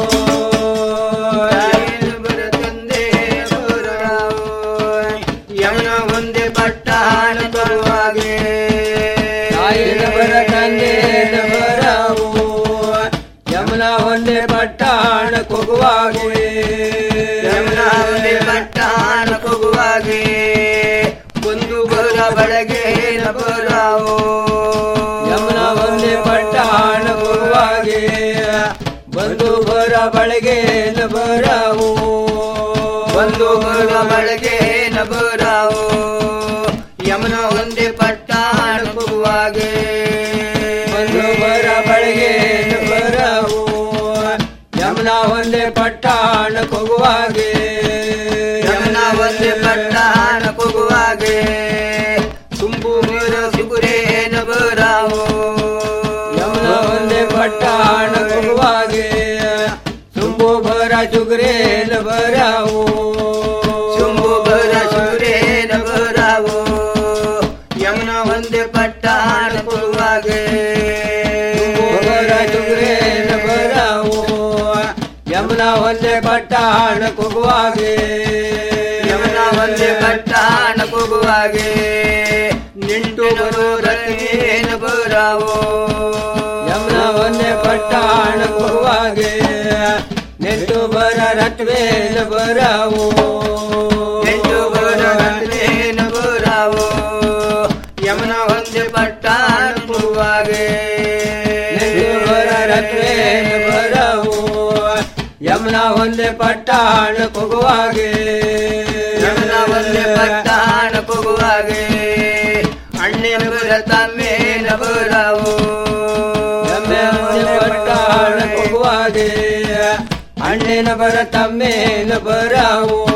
ತಾಯಿನ ಬರ ತಂದೇನ ಬರಾವು ಯಮನ ಒಂದೇ ಪಟ್ಟಣ ಬರುವಾಗೆ ತಾಯಿನ ಬರ ತಂದೇನ ಬರಾವು ಯಮನ ಒಂದೇ ಪಟ್ಟಣ ಕೊಗುವಾಗೆ ಯಮನ ಒಂದೇ ಪಟ್ಟಣ ಕೊಗುವಾಗೆ ಒಂದು ಬರ ಬಳಗೆ ಬರಾವು ಯಮನ ಒಂದೇ ಪಟ್ಟಣ ಕೊಗುವಾಗೆ ಒಂದು ಬರ ಬಳಗೆ ಬರಾವು ಒಂದು ಬರ ಬಳಗೆ ಬರಾವು ಯಮನ ಒಂದೇ ಪಟ್ಟಣ ಕೊಗುವಾಗೆ ಒಂದು ಬರ ಬಳಗೆ ಬರಾವು ಯಮನ ಒಂದೇ ಪಟ್ಟಣ ಕೊಗುವಾಗೆ ಯಮನ ಒಂದೇ ಪಟ್ಟಣ ಕೊಗುವಾಗೆ ತುಂಬು ಮರ ಸುಗುರೇನ ಬರಾವು ಯಮನ ಒಂದೇ ಪಟ್ಟಣ ಕೊಗುವಾಗೆ ತುಂಬು ಬರ ಸುಗುರೇನ ಬರಾವು ತುಂಬು ಬರ ಸುಗುರೇನ ಬರಾವು ಯಮನ ಒಂದೇ ಪಟ್ಟಣ ಕೊಗುವಾಗೆ ಬರ ಸುಗುರೇನ ಬರಾವು ಯಮನ ಒಂದೇ ಪಟ್ಟಣ ಕೊಗುವಾಗೆ ಯಮನ ಒಂದೇ ಪಟ್ಟಣ ಕೊಗುವಾಗೆ ನಿಂಟು ಬರೋ ರಥೇನ ಬರಾವೋ ಯಮನ ಒಂದೇ ಪಟ್ಟಣ ಕೊಗುವಾಗೆ ನೆಂಟು ಬರ ರತ್ವೇನ ಬರಾವು ನೆಂಟು ಬರ ರತ್ವೇನ ಬರಾವು ಯಮನ ಒಂದೇ ಪಟ್ಟಣ ಕೊಗುವಾಗೆ ನೆಂಟು ಬರ ರತ್ವೇನ ಬರಾವು ಯಮನ ಒಂದೇ ಪಟ್ಟಣ ಕೊಗುವಾಗೆ ಪಟ್ಟಾಣ ಕೊಗುವಾಗೆ ಅಣ್ಣಿನ ಬರ ತಮ್ಮೇನ ಬರಾವು ಎಮ್ಮೆ ಮುಂದೆ ಪಟ್ಟಾಣ ಕೊಗುವಾಗೆ ಅಣ್ಣಿನ ಬರ ತಮ್ಮೇನ ಬರಾವು